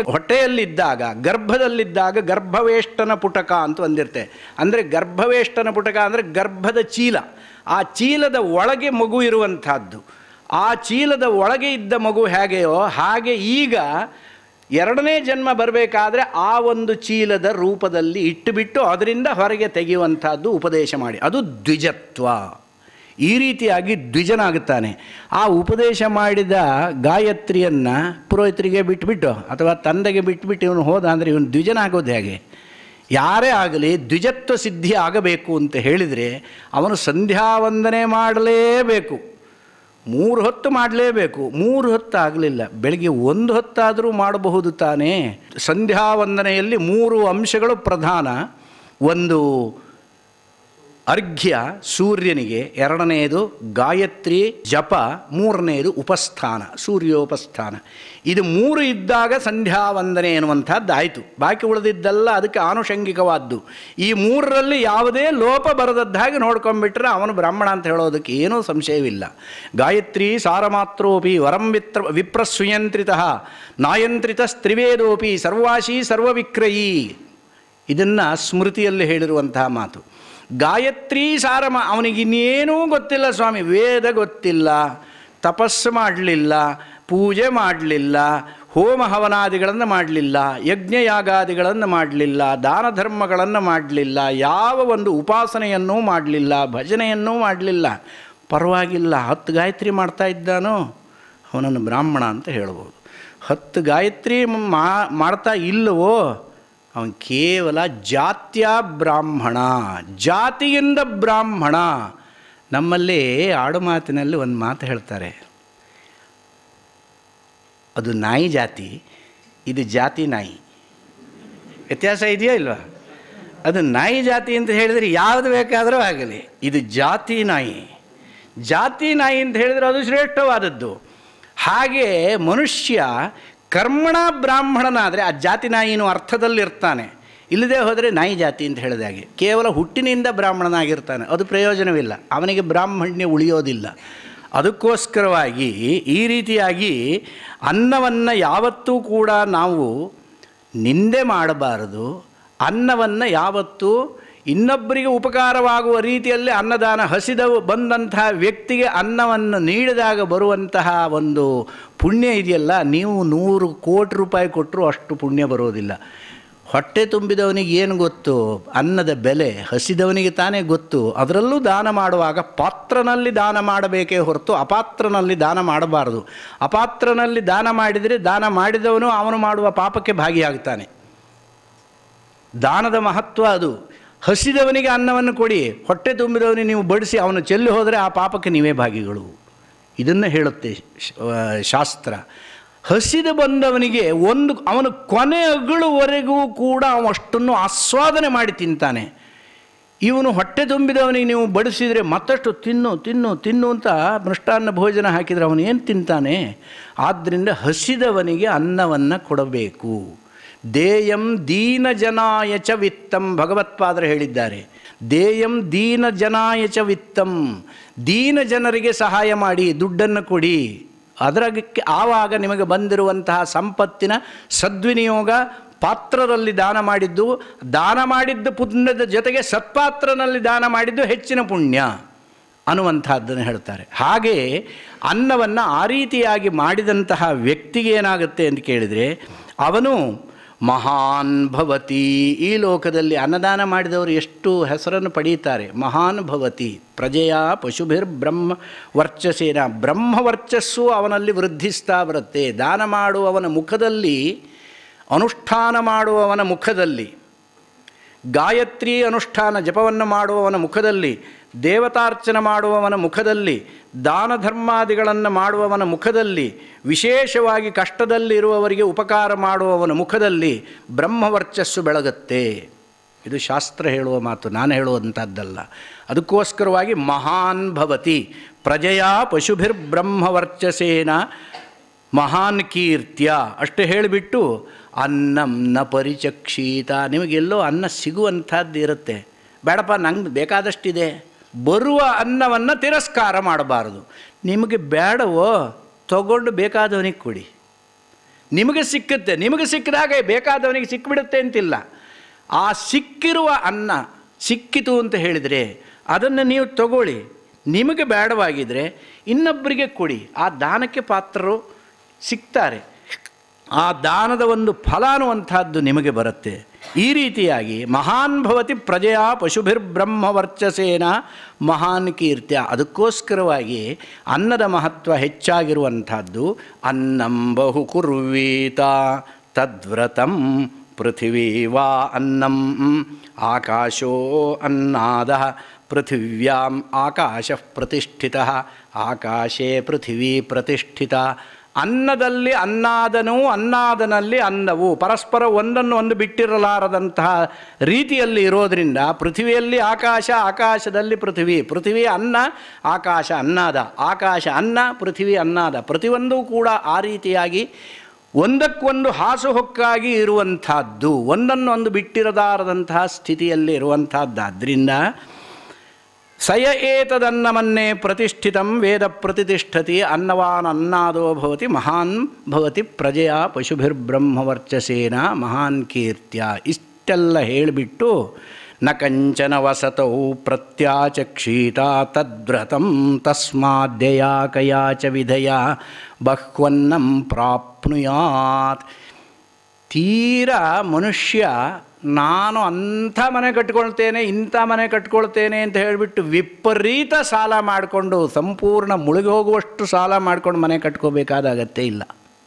ಹೊಟ್ಟೆಯಲ್ಲಿದ್ದಾಗ ಗರ್ಭದಲ್ಲಿದ್ದಾಗ ಗರ್ಭವೇಷ್ಟನ ಪುಟಕ ಅಂತ ಒಂದಿರುತ್ತೆ ಅಂದರೆ ಗರ್ಭವೇಷ್ಟನ ಪುಟಕ ಅಂದರೆ ಗರ್ಭದ ಚೀಲ ಆ ಚೀಲದ ಒಳಗೆ ಮಗು ಇರುವಂಥದ್ದು ಆ ಚೀಲದ ಒಳಗೆ ಇದ್ದ ಮಗು ಹೇಗೆಯೋ ಹಾಗೆ ಈಗ ಎರಡನೇ ಜನ್ಮ ಬರಬೇಕಾದ್ರೆ ಆ ಒಂದು ಚೀಲದ ರೂಪದಲ್ಲಿ ಇಟ್ಟುಬಿಟ್ಟು ಅದರಿಂದ ಹೊರಗೆ ತೆಗೆಯುವಂಥದ್ದು ಉಪದೇಶ ಮಾಡಿ ಅದು ದ್ವಿಜತ್ವ ಈ ರೀತಿಯಾಗಿ ದ್ವಿಜನಾಗುತ್ತಾನೆ ಆ ಉಪದೇಶ ಮಾಡಿದ ಗಾಯತ್ರಿಯನ್ನು ಪುರೋಹಿತರಿಗೆ ಬಿಟ್ಬಿಟ್ಟು ಅಥವಾ ತಂದೆಗೆ ಬಿಟ್ಬಿಟ್ಟು ಇವನು ಹೋದ ಅಂದರೆ ಇವನು ದ್ವಿಜನಾಗೋದು ಹೇಗೆ ಯಾರೇ ಆಗಲಿ ದ್ವಿಜತ್ವ ಸಿದ್ಧಿ ಆಗಬೇಕು ಅಂತ ಹೇಳಿದರೆ ಅವನು ಸಂಧ್ಯಾವಂದನೆ ಮಾಡಲೇಬೇಕು ಮೂರು ಹೊತ್ತು ಮಾಡಲೇಬೇಕು ಮೂರು ಹೊತ್ತು ಆಗಲಿಲ್ಲ ಬೆಳಗ್ಗೆ ಒಂದು ಹೊತ್ತಾದರೂ ಮಾಡಬಹುದು ತಾನೇ ಸಂಧ್ಯಾವಂದನೆಯಲ್ಲಿ ಮೂರು ಅಂಶಗಳು ಪ್ರಧಾನ ಒಂದು ಅರ್ಘ್ಯ ಸೂರ್ಯನಿಗೆ ಎರಡನೆಯದು ಗಾಯತ್ರಿ ಜಪ ಮೂರನೆಯದು ಉಪಸ್ಥಾನ ಸೂರ್ಯೋಪಸ್ಥಾನ ಇದು ಮೂರು ಇದ್ದಾಗ ಸಂಧ್ಯಾವಂದನೆ ಎನ್ನುವಂಥದ್ದು ಆಯಿತು ಬಾಕಿ ಉಳಿದಿದ್ದೆಲ್ಲ ಅದಕ್ಕೆ ಆನುಷಂಗಿಕವಾದ್ದು ಈ ಮೂರರಲ್ಲಿ ಯಾವುದೇ ಲೋಪ ಬರದದ್ದ ಹಾಗೆ ನೋಡ್ಕೊಂಡ್ಬಿಟ್ರೆ ಅವನು ಬ್ರಾಹ್ಮಣ ಅಂತ ಹೇಳೋದಕ್ಕೆ ಏನೂ ಸಂಶಯವಿಲ್ಲ ಗಾಯತ್ರಿ ಸಾರಮಾತ್ರೋಪಿ ವರಂ ವಿತ್ರ ವಿಪ್ರಸ್ವಯಂತ್ರಿತ ನಾಯಂತ್ರಿತ ಸ್ತ್ರಿವೇದೋಪಿ ಸರ್ವಾಶಿ ಸರ್ವವಿಕ್ರಯೀ ಇದನ್ನು ಸ್ಮೃತಿಯಲ್ಲಿ ಹೇಳಿರುವಂತಹ ಮಾತು ಗಾಯತ್ರಿ ಸಾರಮ ಅವನಿಗಿನ್ನೇನೂ ಗೊತ್ತಿಲ್ಲ ಸ್ವಾಮಿ ವೇದ ಗೊತ್ತಿಲ್ಲ ತಪಸ್ಸು ಮಾಡಲಿಲ್ಲ ಪೂಜೆ ಮಾಡಲಿಲ್ಲ ಹೋಮ ಹವನಾದಿಗಳನ್ನು ಮಾಡಲಿಲ್ಲ ಯಜ್ಞಯಾಗಾದಿಗಳನ್ನು ಮಾಡಲಿಲ್ಲ ದಾನ ಧರ್ಮಗಳನ್ನು ಮಾಡಲಿಲ್ಲ ಯಾವ ಒಂದು ಉಪಾಸನೆಯನ್ನೂ ಮಾಡಲಿಲ್ಲ ಭಜನೆಯನ್ನೂ ಮಾಡಲಿಲ್ಲ ಪರವಾಗಿಲ್ಲ ಹತ್ತು ಗಾಯತ್ರಿ ಮಾಡ್ತಾ ಇದ್ದಾನೋ ಅವನನ್ನು ಬ್ರಾಹ್ಮಣ ಅಂತ ಹೇಳ್ಬೋದು ಹತ್ತು ಗಾಯತ್ರಿ ಮಾ ಮಾಡ್ತಾ ಇಲ್ಲವೋ ಅವನು ಕೇವಲ ಜಾತ್ಯ ಬ್ರಾಹ್ಮಣ ಜಾತಿಯಿಂದ ಬ್ರಾಹ್ಮಣ ನಮ್ಮಲ್ಲಿ ಆಡು ಮಾತಿನಲ್ಲಿ ಒಂದು ಮಾತು ಹೇಳ್ತಾರೆ ಅದು ನಾಯಿ ಜಾತಿ ಇದು ಜಾತಿ ನಾಯಿ ವ್ಯತ್ಯಾಸ ಇದೆಯೋ ಇಲ್ವಾ ಅದು ನಾಯಿ ಜಾತಿ ಅಂತ ಹೇಳಿದರೆ ಯಾವುದು ಬೇಕಾದರೂ ಆಗಲಿ ಇದು ಜಾತಿ ನಾಯಿ ಜಾತಿ ನಾಯಿ ಅಂತ ಹೇಳಿದರೆ ಅದು ಶ್ರೇಷ್ಠವಾದದ್ದು ಹಾಗೆ ಮನುಷ್ಯ ಕರ್ಮಣ ಬ್ರಾಹ್ಮಣನಾದರೆ ಆ ಜಾತಿ ನಾಯಿನೂ ಅರ್ಥದಲ್ಲಿರ್ತಾನೆ ಇಲ್ಲದೆ ಹೋದರೆ ನಾಯಿ ಜಾತಿ ಅಂತ ಹೇಳಿದ ಹಾಗೆ ಕೇವಲ ಹುಟ್ಟಿನಿಂದ ಬ್ರಾಹ್ಮಣನಾಗಿರ್ತಾನೆ ಅದು ಪ್ರಯೋಜನವಿಲ್ಲ ಅವನಿಗೆ ಬ್ರಾಹ್ಮಣ್ಯ ಉಳಿಯೋದಿಲ್ಲ ಅದಕ್ಕೋಸ್ಕರವಾಗಿ ಈ ರೀತಿಯಾಗಿ ಅನ್ನವನ್ನು ಯಾವತ್ತೂ ಕೂಡ ನಾವು ನಿಂದೆ ಮಾಡಬಾರದು ಅನ್ನವನ್ನು ಯಾವತ್ತೂ ಇನ್ನೊಬ್ಬರಿಗೆ ಉಪಕಾರವಾಗುವ ರೀತಿಯಲ್ಲಿ ಅನ್ನದಾನ ಹಸಿದ ಬಂದಂತಹ ವ್ಯಕ್ತಿಗೆ ಅನ್ನವನ್ನು ನೀಡಿದಾಗ ಬರುವಂತಹ ಒಂದು ಪುಣ್ಯ ಇದೆಯಲ್ಲ ನೀವು ನೂರು ಕೋಟಿ ರೂಪಾಯಿ ಕೊಟ್ಟರೂ ಅಷ್ಟು ಪುಣ್ಯ ಬರೋದಿಲ್ಲ ಹೊಟ್ಟೆ ತುಂಬಿದವನಿಗೆ ಏನು ಗೊತ್ತು ಅನ್ನದ ಬೆಲೆ ಹಸಿದವನಿಗೆ ತಾನೇ ಗೊತ್ತು ಅದರಲ್ಲೂ ದಾನ ಮಾಡುವಾಗ ಪಾತ್ರನಲ್ಲಿ ದಾನ ಮಾಡಬೇಕೇ ಹೊರತು ಅಪಾತ್ರನಲ್ಲಿ ದಾನ ಮಾಡಬಾರದು ಅಪಾತ್ರನಲ್ಲಿ ದಾನ ಮಾಡಿದರೆ ದಾನ ಮಾಡಿದವನು ಅವನು ಮಾಡುವ ಪಾಪಕ್ಕೆ ಭಾಗಿಯಾಗ್ತಾನೆ ದಾನದ ಮಹತ್ವ ಅದು ಹಸಿದವನಿಗೆ ಅನ್ನವನ್ನು ಕೊಡಿ ಹೊಟ್ಟೆ ತುಂಬಿದವನಿಗೆ ನೀವು ಬಡಿಸಿ ಅವನು ಚೆಲ್ಲಿ ಹೋದರೆ ಆ ಪಾಪಕ್ಕೆ ನೀವೇ ಭಾಗಿಗಳು ಇದನ್ನು ಹೇಳುತ್ತೆ ಶ- ಆ, ಶಾಸ್ತ್ರ ಹಸಿದ ಬಂದವನಿಗೆ ಒಂದು ಅವನು ಕೊನೆ ಅಗಳುವರೆಗೂ ಕೂಡ ಅವ ಅಷ್ಟನ್ನು ಆಸ್ವಾದನೆ ಮಾಡಿ ತಿಂತಾನೆ ಇವನು ಹೊಟ್ಟೆ ತುಂಬಿದವನಿಗೆ ನೀವು ಬಡಿಸಿದರೆ ಮತ್ತಷ್ಟು ತಿನ್ನು ತಿನ್ನು ತಿನ್ನು ಅಂತ ಮೃಷ್ಟಾನ್ನ ಭೋಜನ ಹಾಕಿದರೆ ಅವನು ಏನು ತಿಂತಾನೆ ಆದ್ದರಿಂದ ಹಸಿದವನಿಗೆ ಅನ್ನವನ್ನು ಕೊಡಬೇಕು ದೇಯಂ ದೀನ ಜನಾಯ ಚ ವಿತ್ತಂ ಭಗವತ್ಪಾದರು ಹೇಳಿದ್ದಾರೆ ದೇಯಂ ದೀನ ಜನಾಯ ಚ ವಿತ್ತಂ ದೀನ ಜನರಿಗೆ ಸಹಾಯ ಮಾಡಿ ದುಡ್ಡನ್ನು ಕೊಡಿ ಅದರಕ್ಕೆ ಆವಾಗ ನಿಮಗೆ ಬಂದಿರುವಂತಹ ಸಂಪತ್ತಿನ ಸದ್ವಿನಿಯೋಗ ಪಾತ್ರದಲ್ಲಿ ದಾನ ಮಾಡಿದ್ದು ದಾನ ಮಾಡಿದ್ದು ಪುಣ್ಯದ ಜೊತೆಗೆ ಸತ್ಪಾತ್ರನಲ್ಲಿ ದಾನ ಮಾಡಿದ್ದು ಹೆಚ್ಚಿನ ಪುಣ್ಯ ಅನ್ನುವಂಥದ್ದನ್ನು ಹೇಳ್ತಾರೆ ಹಾಗೆ ಅನ್ನವನ್ನು ಆ ರೀತಿಯಾಗಿ ಮಾಡಿದಂತಹ ವ್ಯಕ್ತಿಗೆ ಏನಾಗುತ್ತೆ ಅಂತ ಕೇಳಿದರೆ ಅವನು ಮಹಾನ್ ಭವತಿ ಈ ಲೋಕದಲ್ಲಿ ಅನ್ನದಾನ ಮಾಡಿದವರು ಎಷ್ಟು ಹೆಸರನ್ನು ಪಡೀತಾರೆ ಮಹಾನ್ ಭವತಿ ಪ್ರಜೆಯ ಪಶುಭಿರ್ ಬ್ರಹ್ಮ ವರ್ಚಸ್ಸೇನ ಬ್ರಹ್ಮ ವರ್ಚಸ್ಸು ಅವನಲ್ಲಿ ವೃದ್ಧಿಸ್ತಾ ಬರುತ್ತೆ ದಾನ ಮಾಡುವವನ ಮುಖದಲ್ಲಿ ಅನುಷ್ಠಾನ ಮಾಡುವವನ ಮುಖದಲ್ಲಿ ಗಾಯತ್ರಿ ಅನುಷ್ಠಾನ ಜಪವನ್ನು ಮಾಡುವವನ ಮುಖದಲ್ಲಿ ದೇವತಾರ್ಚನೆ ಮಾಡುವವನ ಮುಖದಲ್ಲಿ ದಾನ ಧರ್ಮಾದಿಗಳನ್ನು ಮಾಡುವವನ ಮುಖದಲ್ಲಿ ವಿಶೇಷವಾಗಿ ಕಷ್ಟದಲ್ಲಿರುವವರಿಗೆ ಉಪಕಾರ ಮಾಡುವವನ ಮುಖದಲ್ಲಿ ಬ್ರಹ್ಮವರ್ಚಸ್ಸು ಬೆಳಗುತ್ತೆ ಇದು ಶಾಸ್ತ್ರ ಹೇಳುವ ಮಾತು ನಾನು ಹೇಳುವಂಥದ್ದಲ್ಲ ಅದಕ್ಕೋಸ್ಕರವಾಗಿ ಮಹಾನ್ ಭವತಿ ಪ್ರಜೆಯ ಪಶುಭಿರ್ಬ್ರಹ್ಮವರ್ಚಸೇನ ಮಹಾನ್ ಕೀರ್ತ್ಯ ಅಷ್ಟು ಹೇಳಿಬಿಟ್ಟು ಅನ್ನಂ ನ ಪರಿಚಕ್ಷೀತ ನಿಮಗೆಲ್ಲೋ ಅನ್ನ ಸಿಗುವಂಥದ್ದು ಇರುತ್ತೆ ಬೇಡಪ್ಪ ನಂಗೆ ಬೇಕಾದಷ್ಟಿದೆ ಬರುವ ಅನ್ನವನ್ನು ತಿರಸ್ಕಾರ ಮಾಡಬಾರದು ನಿಮಗೆ ಬೇಡವೋ ತಗೊಂಡು ಬೇಕಾದವನಿಗೆ ಕೊಡಿ ನಿಮಗೆ ಸಿಕ್ಕುತ್ತೆ ನಿಮಗೆ ಸಿಕ್ಕಿದಾಗ ಬೇಕಾದವನಿಗೆ ಸಿಕ್ಕಿಬಿಡುತ್ತೆ ಅಂತಿಲ್ಲ ಆ ಸಿಕ್ಕಿರುವ ಅನ್ನ ಸಿಕ್ಕಿತು ಅಂತ ಹೇಳಿದರೆ ಅದನ್ನು ನೀವು ತಗೊಳ್ಳಿ ನಿಮಗೆ ಬೇಡವಾಗಿದ್ದರೆ ಇನ್ನೊಬ್ಬರಿಗೆ ಕೊಡಿ ಆ ದಾನಕ್ಕೆ ಪಾತ್ರರು ಸಿಗ್ತಾರೆ ಆ ದಾನದ ಒಂದು ಫಲ ಅನ್ನುವಂಥದ್ದು ನಿಮಗೆ ಬರುತ್ತೆ ಈ ರೀತಿಯಾಗಿ ಮಹಾನ್ ಭವತಿ ಪ್ರಜೆಯ ಪಶುಭಿರ್ಬ್ರಹ್ಮ ವರ್ಚಸೇನ ಮಹಾನ್ ಕೀರ್ತ್ಯ ಅದಕ್ಕೋಸ್ಕರವಾಗಿ ಅನ್ನದ ಮಹತ್ವ ಹೆಚ್ಚಾಗಿರುವಂಥದ್ದು ಅನ್ನಂ ಬಹು ಕುರ್ವೀತ ತದ್ವ್ರತಂ ಪೃಥಿವೀ ವಾ ಅನ್ನಂ ಆಕಾಶೋ ಅನ್ನಾದ ಪೃಥಿವ್ಯಾಂ ಆಕಾಶ ಪ್ರತಿಷ್ಠಿತ ಆಕಾಶೇ ಪೃಥಿವೀ ಪ್ರತಿಷ್ಠಿತ ಅನ್ನದಲ್ಲಿ ಅನ್ನಾದನೂ ಅನ್ನಾದನಲ್ಲಿ ಅನ್ನವು ಪರಸ್ಪರ ಒಂದನ್ನು ಒಂದು ಬಿಟ್ಟಿರಲಾರದಂತಹ ರೀತಿಯಲ್ಲಿ ಇರೋದರಿಂದ ಪೃಥಿವಿಯಲ್ಲಿ ಆಕಾಶ ಆಕಾಶದಲ್ಲಿ ಪೃಥಿವಿ ಪೃಥಿವಿ ಅನ್ನ ಆಕಾಶ ಅನ್ನಾದ ಆಕಾಶ ಅನ್ನ ಪೃಥಿವಿ ಅನ್ನಾದ ಪ್ರತಿಯೊಂದೂ ಕೂಡ ಆ ರೀತಿಯಾಗಿ ಒಂದಕ್ಕೊಂದು ಹಾಸುಹೊಕ್ಕಾಗಿ ಇರುವಂಥದ್ದು ಒಂದನ್ನೊಂದು ಬಿಟ್ಟಿರದಾರದಂತಹ ಸ್ಥಿತಿಯಲ್ಲಿ ಇರುವಂಥದ್ದಾದ್ದರಿಂದ ಸಯ ಏತದನ್ನಮನ್ನೇ ಪ್ರತಿಷ್ಠಿತಂ ವೇದ ಪ್ರತಿಷ್ಠತಿ ಅನ್ನವಾನ್ ಅನ್ನಾದೋ ಭವತಿ ಮಹಾನ್ ಭವತಿ ಪ್ರಜೆಯ ಪಶುಭಿರ್ಬ್ರಹ್ಮವರ್ಚಸೇನ ಮಹಾನ್ ಕೀರ್ತ್ಯ ಇಷ್ಟೆಲ್ಲ ಹೇಳಿಬಿಟ್ಟು ನ ಕಂಚನ ವಸತೌ ಪ್ರತ್ಯಾಚಕ್ಷೀತ ತದ್ವ್ರತಂ ತಸ್ಮಾದ್ಯಯ ಕಯಾ ಚ ವಿಧಯ ಬಹ್ವನ್ನಂ ಪ್ರಾಪ್ನುಯಾತ್ ತೀರಾ ಮನುಷ್ಯ ನಾನು ಅಂಥ ಮನೆ ಕಟ್ಕೊಳ್ತೇನೆ ಇಂಥ ಮನೆ ಕಟ್ಕೊಳ್ತೇನೆ ಅಂತ ಹೇಳಿಬಿಟ್ಟು ವಿಪರೀತ ಸಾಲ ಮಾಡಿಕೊಂಡು ಸಂಪೂರ್ಣ ಮುಳುಗಿ ಹೋಗುವಷ್ಟು ಸಾಲ ಮಾಡ್ಕೊಂಡು ಮನೆ ಕಟ್ಕೋಬೇಕಾದ ಅಗತ್ಯ ಇಲ್ಲ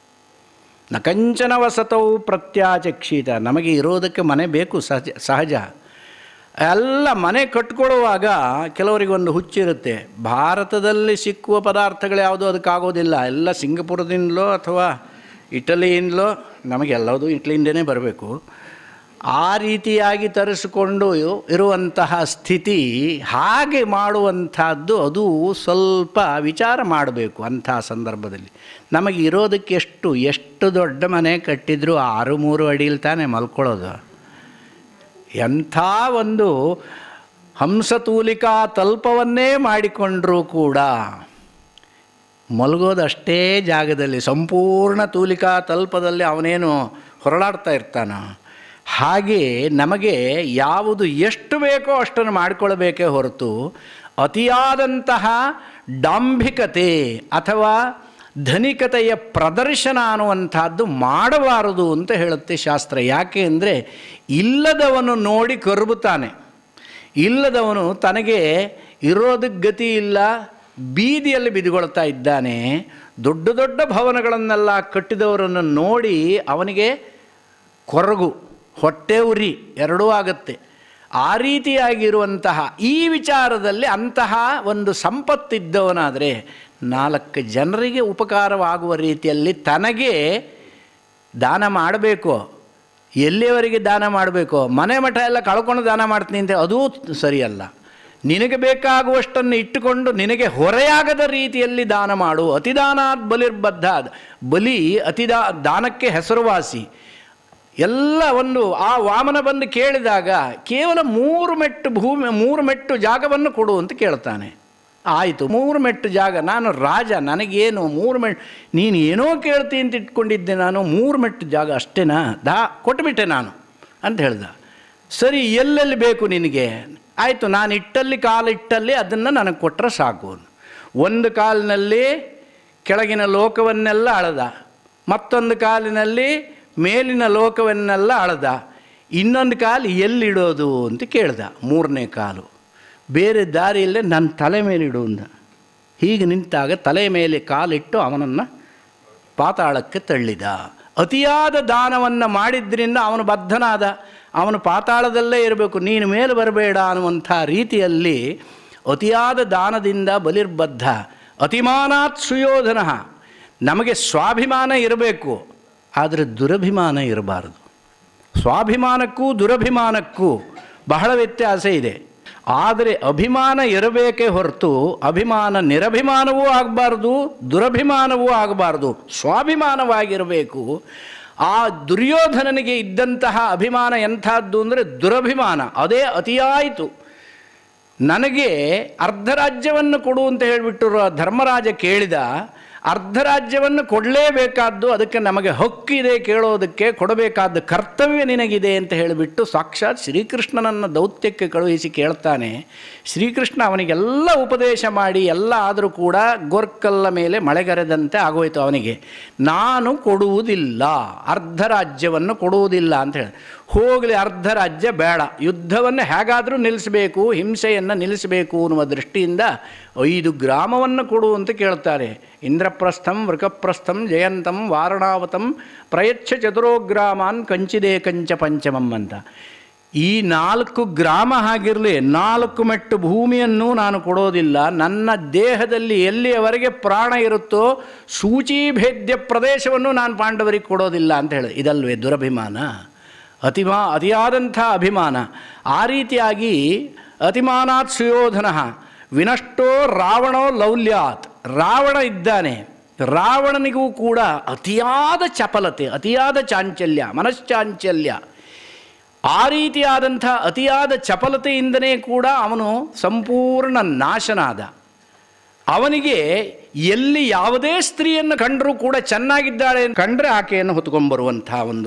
ನ ಕಂಚನ ವಸತವು ಪ್ರತ್ಯಾಚಕ್ಷಿತ ನಮಗೆ ಇರೋದಕ್ಕೆ ಮನೆ ಬೇಕು ಸಹಜ ಸಹಜ ಎಲ್ಲ ಮನೆ ಕಟ್ಕೊಳ್ಳುವಾಗ ಕೆಲವರಿಗೊಂದು ಹುಚ್ಚಿರುತ್ತೆ ಭಾರತದಲ್ಲಿ ಸಿಕ್ಕುವ ಪದಾರ್ಥಗಳು ಯಾವುದೂ ಅದಕ್ಕಾಗೋದಿಲ್ಲ ಎಲ್ಲ ಸಿಂಗಪುರದಿಂದಲೋ ಅಥವಾ ಇಟಲಿಯಿಂದಲೋ ನಮಗೆಲ್ಲವುದು ಇಟ್ಲಿಯಿಂದನೇ ಬರಬೇಕು ಆ ರೀತಿಯಾಗಿ ತರಿಸಿಕೊಂಡು ಇರುವಂತಹ ಸ್ಥಿತಿ ಹಾಗೆ ಮಾಡುವಂಥದ್ದು ಅದು ಸ್ವಲ್ಪ ವಿಚಾರ ಮಾಡಬೇಕು ಅಂಥ ಸಂದರ್ಭದಲ್ಲಿ ನಮಗೆ ಇರೋದಕ್ಕೆ ಎಷ್ಟು ಎಷ್ಟು ದೊಡ್ಡ ಮನೆ ಕಟ್ಟಿದರೂ ಆರು ಮೂರು ಅಡಿಯಲ್ಲಿ ತಾನೇ ಮಲ್ಕೊಳ್ಳೋದು ಎಂಥ ಒಂದು ಹಂಸತೂಲಿಕಾ ತಲ್ಪವನ್ನೇ ಮಾಡಿಕೊಂಡರೂ ಕೂಡ ಮಲಗೋದು ಅಷ್ಟೇ ಜಾಗದಲ್ಲಿ ಸಂಪೂರ್ಣ ತೂಲಿಕಾ ತಲ್ಪದಲ್ಲಿ ಅವನೇನು ಹೊರಳಾಡ್ತಾ ಇರ್ತಾನ ಹಾಗೆ ನಮಗೆ ಯಾವುದು ಎಷ್ಟು ಬೇಕೋ ಅಷ್ಟನ್ನು ಮಾಡಿಕೊಳ್ಬೇಕೇ ಹೊರತು ಅತಿಯಾದಂತಹ ಡಾಂಭಿಕತೆ ಅಥವಾ ಧನಿಕತೆಯ ಪ್ರದರ್ಶನ ಅನ್ನುವಂಥದ್ದು ಮಾಡಬಾರದು ಅಂತ ಹೇಳುತ್ತೆ ಶಾಸ್ತ್ರ ಯಾಕೆ ಅಂದರೆ ಇಲ್ಲದವನು ನೋಡಿ ಕರುಬುತ್ತಾನೆ ಇಲ್ಲದವನು ತನಗೆ ಇರೋದಕ್ಕೆ ಗತಿ ಇಲ್ಲ ಬೀದಿಯಲ್ಲಿ ಬಿದ್ದುಕೊಳ್ತಾ ಇದ್ದಾನೆ ದೊಡ್ಡ ದೊಡ್ಡ ಭವನಗಳನ್ನೆಲ್ಲ ಕಟ್ಟಿದವರನ್ನು ನೋಡಿ ಅವನಿಗೆ ಕೊರಗು ಹೊಟ್ಟೆ ಉರಿ ಎರಡೂ ಆಗುತ್ತೆ ಆ ರೀತಿಯಾಗಿರುವಂತಹ ಈ ವಿಚಾರದಲ್ಲಿ ಅಂತಹ ಒಂದು ಸಂಪತ್ತಿದ್ದವನಾದರೆ ನಾಲ್ಕು ಜನರಿಗೆ ಉಪಕಾರವಾಗುವ ರೀತಿಯಲ್ಲಿ ತನಗೆ ದಾನ ಮಾಡಬೇಕು ಎಲ್ಲಿಯವರೆಗೆ ದಾನ ಮಾಡಬೇಕು ಮನೆ ಮಠ ಎಲ್ಲ ಕಳ್ಕೊಂಡು ದಾನ ಮಾಡ್ತೀನಿ ಅಂತ ಅದೂ ಸರಿಯಲ್ಲ ನಿನಗೆ ಬೇಕಾಗುವಷ್ಟನ್ನು ಇಟ್ಟುಕೊಂಡು ನಿನಗೆ ಹೊರೆಯಾಗದ ರೀತಿಯಲ್ಲಿ ದಾನ ಮಾಡು ಅತಿದಾನಾತ್ ಬಲಿರ್ಬದ್ಧ ಬಲಿ ಅತಿದಾ ದಾನಕ್ಕೆ ಹೆಸರುವಾಸಿ ಎಲ್ಲ ಒಂದು ಆ ವಾಮನ ಬಂದು ಕೇಳಿದಾಗ ಕೇವಲ ಮೂರು ಮೆಟ್ಟು ಭೂಮಿ ಮೂರು ಮೆಟ್ಟು ಜಾಗವನ್ನು ಕೊಡು ಅಂತ ಕೇಳ್ತಾನೆ ಆಯಿತು ಮೂರು ಮೆಟ್ಟು ಜಾಗ ನಾನು ರಾಜ ನನಗೇನು ಮೂರು ಮೆಟ್ಟು ನೀನು ಏನೋ ಕೇಳ್ತೀನಿ ಅಂತ ಇಟ್ಕೊಂಡಿದ್ದೆ ನಾನು ಮೂರು ಮೆಟ್ಟು ಜಾಗ ಅಷ್ಟೇನಾ ದಾ ಕೊಟ್ಟುಬಿಟ್ಟೆ ನಾನು ಅಂತ ಹೇಳ್ದ ಸರಿ ಎಲ್ಲೆಲ್ಲಿ ಬೇಕು ನಿನಗೆ ಆಯಿತು ನಾನು ಇಟ್ಟಲ್ಲಿ ಕಾಲಿಟ್ಟಲ್ಲಿ ಅದನ್ನು ನನಗೆ ಕೊಟ್ಟರೆ ಸಾಕು ಒಂದು ಕಾಲಿನಲ್ಲಿ ಕೆಳಗಿನ ಲೋಕವನ್ನೆಲ್ಲ ಅಳದ ಮತ್ತೊಂದು ಕಾಲಿನಲ್ಲಿ ಮೇಲಿನ ಲೋಕವನ್ನೆಲ್ಲ ಅಳದ ಇನ್ನೊಂದು ಕಾಲು ಎಲ್ಲಿಡೋದು ಅಂತ ಕೇಳ್ದ ಮೂರನೇ ಕಾಲು ಬೇರೆ ದಾರಿಯಲ್ಲೇ ನನ್ನ ತಲೆ ಮೇಲೆ ಇಡು ಅಂದ ಹೀಗೆ ನಿಂತಾಗ ತಲೆ ಮೇಲೆ ಕಾಲಿಟ್ಟು ಅವನನ್ನು ಪಾತಾಳಕ್ಕೆ ತಳ್ಳಿದ ಅತಿಯಾದ ದಾನವನ್ನು ಮಾಡಿದ್ರಿಂದ ಅವನು ಬದ್ಧನಾದ ಅವನು ಪಾತಾಳದಲ್ಲೇ ಇರಬೇಕು ನೀನು ಮೇಲೆ ಬರಬೇಡ ಅನ್ನುವಂಥ ರೀತಿಯಲ್ಲಿ ಅತಿಯಾದ ದಾನದಿಂದ ಬಲಿರ್ಬದ್ಧ ಅತಿಮಾನಾತ್ ಸುಯೋಧನ ನಮಗೆ ಸ್ವಾಭಿಮಾನ ಇರಬೇಕು ಆದರೆ ದುರಭಿಮಾನ ಇರಬಾರದು ಸ್ವಾಭಿಮಾನಕ್ಕೂ ದುರಭಿಮಾನಕ್ಕೂ ಬಹಳ ವ್ಯತ್ಯಾಸ ಇದೆ ಆದರೆ ಅಭಿಮಾನ ಇರಬೇಕೇ ಹೊರತು ಅಭಿಮಾನ ನಿರಭಿಮಾನವೂ ಆಗಬಾರ್ದು ದುರಭಿಮಾನವೂ ಆಗಬಾರ್ದು ಸ್ವಾಭಿಮಾನವಾಗಿರಬೇಕು ಆ ದುರ್ಯೋಧನನಿಗೆ ಇದ್ದಂತಹ ಅಭಿಮಾನ ಎಂಥದ್ದು ಅಂದರೆ ದುರಭಿಮಾನ ಅದೇ ಅತಿಯಾಯಿತು ನನಗೆ ಅರ್ಧ ರಾಜ್ಯವನ್ನು ಕೊಡು ಅಂತ ಹೇಳಿಬಿಟ್ಟು ರ- ಧರ್ಮರಾಜ ಕೇಳಿದ ಅರ್ಧ ರಾಜ್ಯವನ್ನು ಕೊಡಲೇಬೇಕಾದ್ದು ಅದಕ್ಕೆ ನಮಗೆ ಹಕ್ಕಿದೆ ಕೇಳೋದಕ್ಕೆ ಕೊಡಬೇಕಾದ ಕರ್ತವ್ಯ ನಿನಗಿದೆ ಅಂತ ಹೇಳಿಬಿಟ್ಟು ಸಾಕ್ಷಾತ್ ಶ್ರೀಕೃಷ್ಣನನ್ನು ದೌತ್ಯಕ್ಕೆ ಕಳುಹಿಸಿ ಕೇಳ್ತಾನೆ ಶ್ರೀಕೃಷ್ಣ ಅವನಿಗೆಲ್ಲ ಉಪದೇಶ ಮಾಡಿ ಎಲ್ಲ ಆದರೂ ಕೂಡ ಗೋರ್ಕಲ್ಲ ಮೇಲೆ ಮಳೆಗರೆದಂತೆ ಆಗೋಯ್ತು ಅವನಿಗೆ ನಾನು ಕೊಡುವುದಿಲ್ಲ ಅರ್ಧ ರಾಜ್ಯವನ್ನು ಕೊಡುವುದಿಲ್ಲ ಅಂತ ಹೇಳಿ ಹೋಗಲಿ ಅರ್ಧ ರಾಜ್ಯ ಬೇಡ ಯುದ್ಧವನ್ನು ಹೇಗಾದರೂ ನಿಲ್ಲಿಸಬೇಕು ಹಿಂಸೆಯನ್ನು ನಿಲ್ಲಿಸಬೇಕು ಅನ್ನುವ ದೃಷ್ಟಿಯಿಂದ ಐದು ಗ್ರಾಮವನ್ನು ಕೊಡು ಅಂತ ಕೇಳ್ತಾರೆ ಇಂದ್ರಪ್ರಸ್ಥಂ ವೃಕಪ್ರಸ್ಥಂ ಜಯಂತಂ ವಾರಣಾವತಂ ಪ್ರಯಚ್ಛ ಚತುರೋಗ್ರಾಮಾನ್ ಕಂಚಿದೆ ಕಂಚ ಪಂಚಮಂ ಅಂತ ಈ ನಾಲ್ಕು ಗ್ರಾಮ ಆಗಿರಲಿ ನಾಲ್ಕು ಮೆಟ್ಟು ಭೂಮಿಯನ್ನು ನಾನು ಕೊಡೋದಿಲ್ಲ ನನ್ನ ದೇಹದಲ್ಲಿ ಎಲ್ಲಿಯವರೆಗೆ ಪ್ರಾಣ ಇರುತ್ತೋ ಸೂಚೀಭೇದ್ಯ ಪ್ರದೇಶವನ್ನು ನಾನು ಪಾಂಡವರಿಗೆ ಕೊಡೋದಿಲ್ಲ ಅಂತ ಹೇಳಿ ಇದಲ್ವೇ ದುರಭಿಮಾನ ಅತಿಮಾ ಅತಿಯಾದಂಥ ಅಭಿಮಾನ ಆ ರೀತಿಯಾಗಿ ಅತಿಮಾನಾತ್ ಸುಯೋಧನ ವಿನಷ್ಟೋ ರಾವಣೋ ಲೌಲ್ಯಾತ್ ರಾವಣ ಇದ್ದಾನೆ ರಾವಣನಿಗೂ ಕೂಡ ಅತಿಯಾದ ಚಪಲತೆ ಅತಿಯಾದ ಚಾಂಚಲ್ಯ ಮನಶ್ಚಾಂಚಲ್ಯ ಆ ರೀತಿಯಾದಂಥ ಅತಿಯಾದ ಚಪಲತೆಯಿಂದನೇ ಕೂಡ ಅವನು ಸಂಪೂರ್ಣ ನಾಶನಾದ ಅವನಿಗೆ ಎಲ್ಲಿ ಯಾವುದೇ ಸ್ತ್ರೀಯನ್ನು ಕಂಡರೂ ಕೂಡ ಚೆನ್ನಾಗಿದ್ದಾಳೆ ಕಂಡ್ರೆ ಆಕೆಯನ್ನು ಹೊತ್ಕೊಂಡ್ಬರುವಂಥ ಒಂದು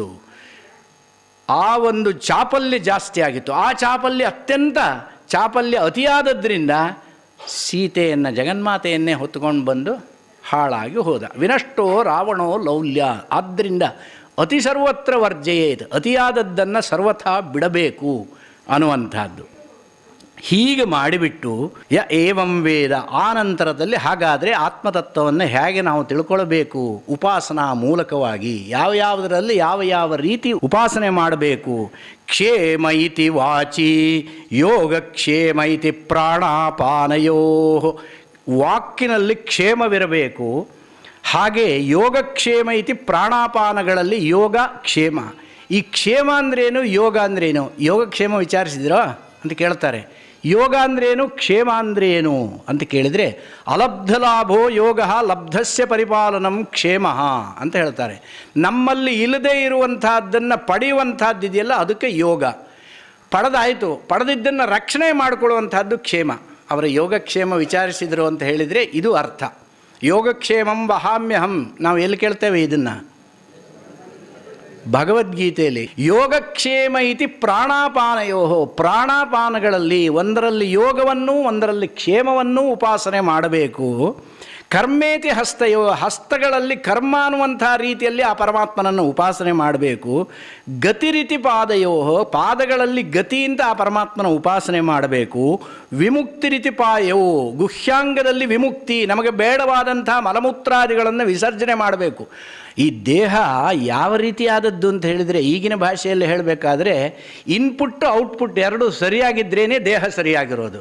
ಆ ಒಂದು ಚಾಪಲ್ಯ ಜಾಸ್ತಿ ಆಗಿತ್ತು ಆ ಚಾಪಲ್ಯ ಅತ್ಯಂತ ಚಾಪಲ್ಯ ಅತಿಯಾದದ್ರಿಂದ ಸೀತೆಯನ್ನು ಜಗನ್ಮಾತೆಯನ್ನೇ ಹೊತ್ಕೊಂಡು ಬಂದು ಹಾಳಾಗಿ ಹೋದ ವಿನಷ್ಟೋ ರಾವಣೋ ಲೌಲ್ಯ ಆದ್ದರಿಂದ ಅತಿ ಸರ್ವತ್ರ ವರ್ಜಯೇತ್ ಅತಿಯಾದದ್ದನ್ನು ಸರ್ವಥಾ ಬಿಡಬೇಕು ಅನ್ನುವಂಥದ್ದು ಹೀಗೆ ಮಾಡಿಬಿಟ್ಟು ಯ ಏವಂ ವೇದ ಆ ನಂತರದಲ್ಲಿ ಹಾಗಾದರೆ ಆತ್ಮತತ್ವವನ್ನು ಹೇಗೆ ನಾವು ತಿಳ್ಕೊಳ್ಬೇಕು ಉಪಾಸನಾ ಮೂಲಕವಾಗಿ ಯಾವ ಯಾವುದರಲ್ಲಿ ಯಾವ ಯಾವ ರೀತಿ ಉಪಾಸನೆ ಮಾಡಬೇಕು ಕ್ಷೇಮ ಇತಿ ವಾಚಿ ಯೋಗಕ್ಷೇಮ ಇತಿ ಪ್ರಾಣಾಪಾನಯೋ ವಾಕಿನಲ್ಲಿ ಕ್ಷೇಮವಿರಬೇಕು ಹಾಗೆ ಯೋಗಕ್ಷೇಮ ಇತಿ ಪ್ರಾಣಾಪಾನಗಳಲ್ಲಿ ಯೋಗ ಕ್ಷೇಮ ಈ ಕ್ಷೇಮ ಅಂದ್ರೇನು ಯೋಗ ಅಂದ್ರೇನು ಯೋಗಕ್ಷೇಮ ವಿಚಾರಿಸಿದಿರೋ ಅಂತ ಕೇಳ್ತಾರೆ ಯೋಗ ಅಂದ್ರೇನು ಕ್ಷೇಮ ಅಂದ್ರೇನು ಅಂತ ಕೇಳಿದರೆ ಅಲಬ್ಧ ಲಾಭೋ ಯೋಗ ಲಬ್ಧಸ್ಯ ಪರಿಪಾಲನಂ ಕ್ಷೇಮ ಅಂತ ಹೇಳ್ತಾರೆ ನಮ್ಮಲ್ಲಿ ಇಲ್ಲದೇ ಇರುವಂತಹದ್ದನ್ನು ಪಡೆಯುವಂಥದ್ದಿದೆಯಲ್ಲ ಅದಕ್ಕೆ ಯೋಗ ಪಡೆದಾಯಿತು ಪಡೆದಿದ್ದನ್ನು ರಕ್ಷಣೆ ಮಾಡಿಕೊಳ್ಳುವಂಥದ್ದು ಕ್ಷೇಮ ಅವರ ಯೋಗಕ್ಷೇಮ ವಿಚಾರಿಸಿದರು ಅಂತ ಹೇಳಿದರೆ ಇದು ಅರ್ಥ ಯೋಗಕ್ಷೇಮಂ ವಹಾಮ್ಯಹಂ ನಾವು ಎಲ್ಲಿ ಕೇಳ್ತೇವೆ ಇದನ್ನು ಭಗವದ್ಗೀತೆಯಲ್ಲಿ ಯೋಗಕ್ಷೇಮ ಇತಿ ಪ್ರಾಣಾಪಾನಯೋ ಪ್ರಾಣಾಪಾನಗಳಲ್ಲಿ ಒಂದರಲ್ಲಿ ಯೋಗವನ್ನು ಒಂದರಲ್ಲಿ ಕ್ಷೇಮವನ್ನು ಉಪಾಸನೆ ಮಾಡಬೇಕು ಕರ್ಮೇತಿ ಹಸ್ತಯೋ ಹಸ್ತಗಳಲ್ಲಿ ಕರ್ಮ ಅನ್ನುವಂಥ ರೀತಿಯಲ್ಲಿ ಆ ಪರಮಾತ್ಮನನ್ನು ಉಪಾಸನೆ ಮಾಡಬೇಕು ಗತಿರಿತಿ ಪಾದಯೋ ಪಾದಗಳಲ್ಲಿ ಗತಿಯಿಂದ ಆ ಪರಮಾತ್ಮನ ಉಪಾಸನೆ ಮಾಡಬೇಕು ವಿಮುಕ್ತಿ ರೀತಿ ಪಾಯವು ಗುಹ್ಯಾಂಗದಲ್ಲಿ ವಿಮುಕ್ತಿ ನಮಗೆ ಬೇಡವಾದಂಥ ಮಲಮೂತ್ರಾದಿಗಳನ್ನು ವಿಸರ್ಜನೆ ಮಾಡಬೇಕು ಈ ದೇಹ ಯಾವ ರೀತಿಯಾದದ್ದು ಅಂತ ಹೇಳಿದರೆ ಈಗಿನ ಭಾಷೆಯಲ್ಲಿ ಹೇಳಬೇಕಾದ್ರೆ ಇನ್ಪುಟ್ ಔಟ್ಪುಟ್ ಎರಡೂ ಸರಿಯಾಗಿದ್ರೇ ದೇಹ ಸರಿಯಾಗಿರೋದು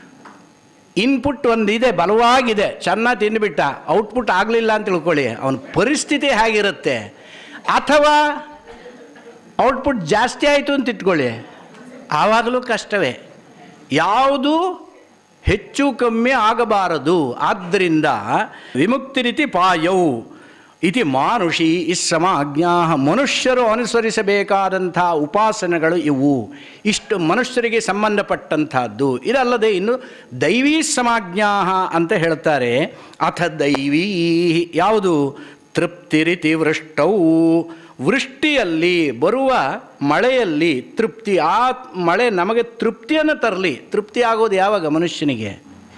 ಇನ್ಪುಟ್ ಒಂದು ಇದೆ ಬಲವಾಗಿದೆ ಚೆನ್ನಾಗಿ ತಿಂದುಬಿಟ್ಟ ಔಟ್ಪುಟ್ ಆಗಲಿಲ್ಲ ಅಂತ ತಿಳ್ಕೊಳ್ಳಿ ಅವನ ಪರಿಸ್ಥಿತಿ ಹೇಗಿರುತ್ತೆ ಅಥವಾ ಔಟ್ಪುಟ್ ಜಾಸ್ತಿ ಆಯಿತು ಅಂತ ಇಟ್ಕೊಳ್ಳಿ ಆವಾಗಲೂ ಕಷ್ಟವೇ ಯಾವುದು ಹೆಚ್ಚು ಕಮ್ಮಿ ಆಗಬಾರದು ಆದ್ದರಿಂದ ವಿಮುಕ್ತಿ ರೀತಿ ಪಾಯವು ಇತಿ ಮಾನುಷಿ ಇಸ್ಸಮಾಜ್ಞಾ ಮನುಷ್ಯರು ಅನುಸರಿಸಬೇಕಾದಂಥ ಉಪಾಸನೆಗಳು ಇವು ಇಷ್ಟು ಮನುಷ್ಯರಿಗೆ ಸಂಬಂಧಪಟ್ಟಂಥದ್ದು ಇದಲ್ಲದೆ ಇನ್ನು ದೈವೀ ಸಮಾಜ್ಞಾ ಅಂತ ಹೇಳ್ತಾರೆ ಅಥ ದೈವೀ ಯಾವುದು ತೃಪ್ತಿರಿತಿ ವೃಷ್ಟವು ವೃಷ್ಟಿಯಲ್ಲಿ ಬರುವ ಮಳೆಯಲ್ಲಿ ತೃಪ್ತಿ ಆ ಮಳೆ ನಮಗೆ ತೃಪ್ತಿಯನ್ನು ತರಲಿ ತೃಪ್ತಿ ಆಗೋದು ಯಾವಾಗ ಮನುಷ್ಯನಿಗೆ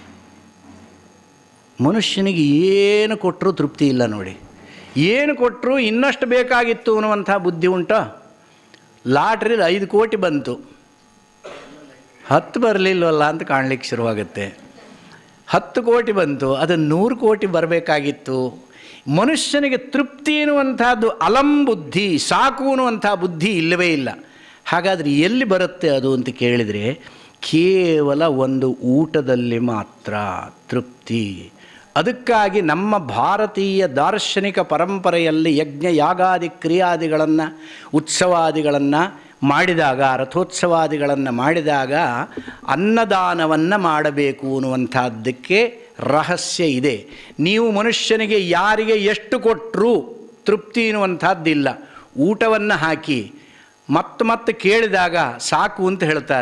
ಮನುಷ್ಯನಿಗೆ ಏನು ಕೊಟ್ಟರೂ ತೃಪ್ತಿ ಇಲ್ಲ ನೋಡಿ ಏನು ಕೊಟ್ಟರು ಇನ್ನಷ್ಟು ಬೇಕಾಗಿತ್ತು ಅನ್ನುವಂಥ ಬುದ್ಧಿ ಉಂಟಾ ಲಾಟ್ರಿಲಿ ಐದು ಕೋಟಿ ಬಂತು ಹತ್ತು ಬರಲಿಲ್ವಲ್ಲ ಅಂತ ಕಾಣಲಿಕ್ಕೆ ಶುರುವಾಗುತ್ತೆ ಹತ್ತು ಕೋಟಿ ಬಂತು ಅದು ನೂರು ಕೋಟಿ ಬರಬೇಕಾಗಿತ್ತು ಮನುಷ್ಯನಿಗೆ ತೃಪ್ತಿ ಎನ್ನುವಂಥದ್ದು ಅಲಂ ಬುದ್ಧಿ ಸಾಕು ಅನ್ನುವಂಥ ಬುದ್ಧಿ ಇಲ್ಲವೇ ಇಲ್ಲ ಹಾಗಾದರೆ ಎಲ್ಲಿ ಬರುತ್ತೆ ಅದು ಅಂತ ಕೇಳಿದರೆ ಕೇವಲ ಒಂದು ಊಟದಲ್ಲಿ ಮಾತ್ರ ತೃಪ್ತಿ ಅದಕ್ಕಾಗಿ ನಮ್ಮ ಭಾರತೀಯ ದಾರ್ಶನಿಕ ಪರಂಪರೆಯಲ್ಲಿ ಯಜ್ಞ ಯಾಗಾದಿ ಕ್ರಿಯಾದಿಗಳನ್ನು ಉತ್ಸವಾದಿಗಳನ್ನು ಮಾಡಿದಾಗ ರಥೋತ್ಸವಾದಿಗಳನ್ನು ಮಾಡಿದಾಗ ಅನ್ನದಾನವನ್ನು ಮಾಡಬೇಕು ಅನ್ನುವಂಥದ್ದಕ್ಕೆ ರಹಸ್ಯ ಇದೆ ನೀವು ಮನುಷ್ಯನಿಗೆ ಯಾರಿಗೆ ಎಷ್ಟು ಕೊಟ್ಟರೂ ತೃಪ್ತಿ ಎನ್ನುವಂಥದ್ದಿಲ್ಲ ಊಟವನ್ನು ಹಾಕಿ ಮತ್ತೆ ಮತ್ತೆ ಕೇಳಿದಾಗ ಸಾಕು ಅಂತ ಹೇಳ್ತಾರೆ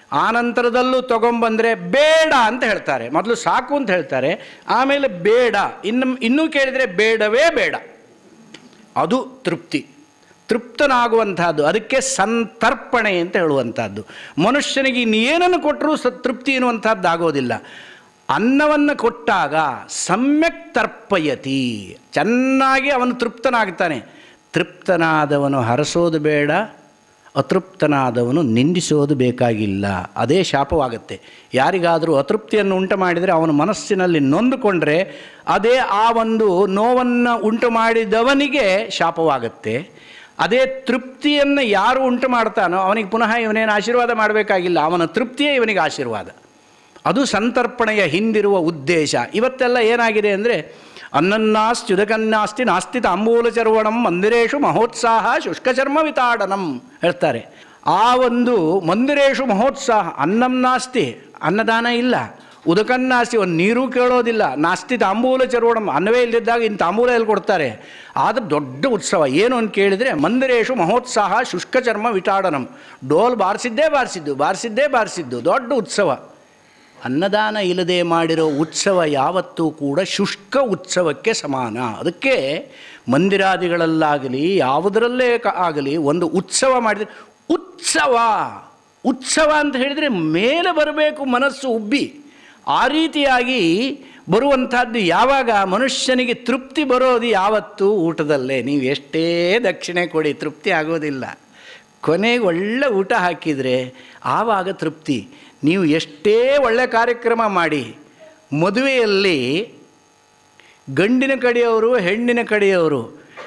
ಆನಂತರದಲ್ಲೂ ತಗೊಂಬಂದರೆ ಬೇಡ ಅಂತ ಹೇಳ್ತಾರೆ ಮೊದಲು ಸಾಕು ಅಂತ ಹೇಳ್ತಾರೆ ಆಮೇಲೆ ಬೇಡ ಇನ್ನು ಇನ್ನೂ ಕೇಳಿದರೆ ಬೇಡವೇ ಬೇಡ ಅದು ತೃಪ್ತಿ ತೃಪ್ತನಾಗುವಂತಹದ್ದು ಅದಕ್ಕೆ ಸಂತರ್ಪಣೆ ಅಂತ ಹೇಳುವಂಥದ್ದು ಮನುಷ್ಯನಿಗೆ ಇನ್ನೇನನ್ನು ಕೊಟ್ಟರೂ ಸ ತೃಪ್ತಿ ಎನ್ನುವಂಥದ್ದು ಆಗೋದಿಲ್ಲ ಅನ್ನವನ್ನು ಕೊಟ್ಟಾಗ ಸಮ್ಯಕ್ ತರ್ಪಯತಿ ಚೆನ್ನಾಗಿ ಅವನು ತೃಪ್ತನಾಗ್ತಾನೆ ತೃಪ್ತನಾದವನು ಹರಸೋದು ಬೇಡ ಅತೃಪ್ತನಾದವನು ನಿಂದಿಸೋದು ಬೇಕಾಗಿಲ್ಲ ಅದೇ ಶಾಪವಾಗುತ್ತೆ ಯಾರಿಗಾದರೂ ಅತೃಪ್ತಿಯನ್ನು ಉಂಟು ಮಾಡಿದರೆ ಅವನ ಮನಸ್ಸಿನಲ್ಲಿ ನೊಂದುಕೊಂಡ್ರೆ ಅದೇ ಆ ಒಂದು ನೋವನ್ನು ಉಂಟು ಮಾಡಿದವನಿಗೆ ಶಾಪವಾಗುತ್ತೆ ಅದೇ ತೃಪ್ತಿಯನ್ನು ಯಾರು ಉಂಟು ಮಾಡ್ತಾನೋ ಅವನಿಗೆ ಪುನಃ ಇವನೇನು ಆಶೀರ್ವಾದ ಮಾಡಬೇಕಾಗಿಲ್ಲ ಅವನ ತೃಪ್ತಿಯೇ ಇವನಿಗೆ ಆಶೀರ್ವಾದ ಅದು ಸಂತರ್ಪಣೆಯ ಹಿಂದಿರುವ ಉದ್ದೇಶ ಇವತ್ತೆಲ್ಲ ಏನಾಗಿದೆ ಅಂದರೆ ಅನ್ನನ್ನಾಸ್ತಿ ಉದಕನ್ನಾಸ್ತಿ ನಾಸ್ತಿ ತಾಂಬೂಲ ಚರ್ವಣಂ ಮಂದಿರೇಶು ಮಹೋತ್ಸಾಹ ಶುಷ್ಕಚರ್ಮ ವಿತಾಡನಂ ಹೇಳ್ತಾರೆ ಆ ಒಂದು ಮಂದಿರೇಶು ಮಹೋತ್ಸಾಹ ಅನ್ನಂ ನಾಸ್ತಿ ಅನ್ನದಾನ ಇಲ್ಲ ಉದಕನ್ನಾಸ್ತಿ ಒಂದು ನೀರು ಕೇಳೋದಿಲ್ಲ ನಾಸ್ತಿ ತಾಂಬೂಲ ಚರ್ವಣಂ ಅನ್ನವೇ ಇಲ್ಲದಿದ್ದಾಗ ಇನ್ನು ತಾಂಬೂಲ ಎಲ್ಲಿ ಕೊಡ್ತಾರೆ ಆದ್ರೆ ದೊಡ್ಡ ಉತ್ಸವ ಏನು ಅಂತ ಕೇಳಿದರೆ ಮಂದಿರೇಶು ಮಹೋತ್ಸಾಹ ಶುಷ್ಕಚರ್ಮ ವಿತಾಡನಂ ಡೋಲ್ ಬಾರಿಸಿದ್ದೇ ಬಾರಿಸಿದ್ದು ಬಾರಿಸಿದ್ದೇ ಬಾರಿಸಿದ್ದು ದೊಡ್ಡ ಉತ್ಸವ ಅನ್ನದಾನ ಇಲ್ಲದೆ ಮಾಡಿರೋ ಉತ್ಸವ ಯಾವತ್ತೂ ಕೂಡ ಶುಷ್ಕ ಉತ್ಸವಕ್ಕೆ ಸಮಾನ ಅದಕ್ಕೆ ಮಂದಿರಾದಿಗಳಲ್ಲಾಗಲಿ ಯಾವುದರಲ್ಲೇ ಕ- ಆಗಲಿ ಒಂದು ಉತ್ಸವ ಮಾಡಿದರೆ ಉತ್ಸವ ಉತ್ಸವ ಅಂತ ಹೇಳಿದರೆ ಮೇಲೆ ಬರಬೇಕು ಮನಸ್ಸು ಉಬ್ಬಿ ಆ ರೀತಿಯಾಗಿ ಬರುವಂಥದ್ದು ಯಾವಾಗ ಮನುಷ್ಯನಿಗೆ ತೃಪ್ತಿ ಬರೋದು ಯಾವತ್ತೂ ಊಟದಲ್ಲೇ ನೀವು ಎಷ್ಟೇ ದಕ್ಷಿಣೆ ಕೊಡಿ ತೃಪ್ತಿ ಆಗೋದಿಲ್ಲ ಕೊನೆಗೆ ಒಳ್ಳೆ ಊಟ ಹಾಕಿದರೆ ಆವಾಗ ತೃಪ್ತಿ ನೀವು ಎಷ್ಟೇ ಒಳ್ಳೆ ಕಾರ್ಯಕ್ರಮ ಮಾಡಿ ಮದುವೆಯಲ್ಲಿ ಗಂಡಿನ ಕಡೆಯವರು ಹೆಣ್ಣಿನ ಕಡೆಯವರು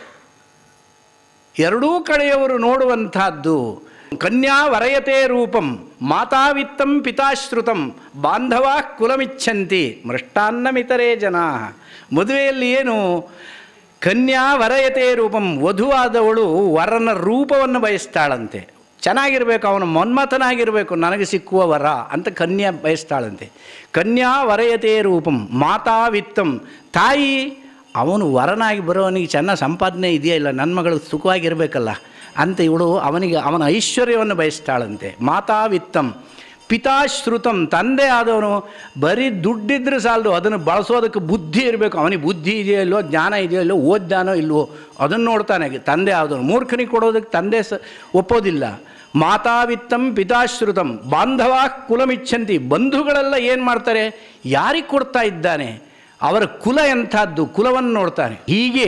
ಎರಡೂ ಕಡೆಯವರು ನೋಡುವಂಥದ್ದು ಕನ್ಯಾ ವರಯತೆ ರೂಪಂ ಮಾತಾವಿತ್ತಂ ಪಿತಾಶ್ರುತಂ ಬಾಂಧವ ಕುಲಮಿಚ್ಛಂತಿ ಮೃಷ್ಟಾನ್ನಮಿತರೇ ಜನ ಮದುವೆಯಲ್ಲಿ ಏನು ಕನ್ಯಾ ವರಯತೆ ರೂಪಂ ವಧುವಾದವಳು ವರನ ರೂಪವನ್ನು ಬಯಸ್ತಾಳಂತೆ ಚೆನ್ನಾಗಿರಬೇಕು ಅವನು ಮನ್ಮಥನಾಗಿರಬೇಕು ನನಗೆ ಸಿಕ್ಕುವ ವರ ಅಂತ ಕನ್ಯಾ ಬಯಸ್ತಾಳಂತೆ ಕನ್ಯಾ ವರಯತೆ ರೂಪಂ ಮಾತಾವಿತ್ತಂ ತಾಯಿ ಅವನು ವರನಾಗಿ ಬರೋವನಿಗೆ ಚೆನ್ನಾಗಿ ಸಂಪಾದನೆ ಇದೆಯಾ ಇಲ್ಲ ನನ್ನ ಮಗಳು ಸುಖವಾಗಿರಬೇಕಲ್ಲ ಅಂತ ಇವಳು ಅವನಿಗೆ ಅವನ ಐಶ್ವರ್ಯವನ್ನು ಬಯಸ್ತಾಳಂತೆ ಮಾತಾವಿತ್ತಂ ಪಿತಾಶ್ರುತಂ ತಂದೆ ಆದವನು ಬರೀ ದುಡ್ಡಿದ್ರೆ ಸಾಲದು ಅದನ್ನು ಬಳಸೋದಕ್ಕೆ ಬುದ್ಧಿ ಇರಬೇಕು ಅವನಿಗೆ ಬುದ್ಧಿ ಇದೆಯೋ ಇಲ್ವೋ ಜ್ಞಾನ ಇದೆಯೋ ಇಲ್ಲೋ ಓದ್ದಾನೋ ಇಲ್ವೋ ಅದನ್ನು ನೋಡ್ತಾನೆ ತಂದೆ ಆದವನು ಮೂರ್ಖನಿಗೆ ಕೊಡೋದಕ್ಕೆ ತಂದೆ ಸ ಒಪ್ಪೋದಿಲ್ಲ ಮಾತಾವಿತ್ತಂ ಪಿತಾಶ್ರುತಂ ಬಾಂಧವ ಕುಲಮಿಚ್ಛಂತಿ ಬಂಧುಗಳೆಲ್ಲ ಏನು ಮಾಡ್ತಾರೆ ಯಾರಿಗೆ ಕೊಡ್ತಾ ಇದ್ದಾನೆ ಅವರ ಕುಲ ಎಂಥದ್ದು ಕುಲವನ್ನು ನೋಡ್ತಾನೆ ಹೀಗೆ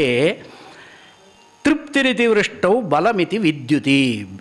ತೃಪ್ತಿರಿತಿ ವೃಷ್ಟವು ಬಲಮಿತಿ ವಿದ್ಯುತಿ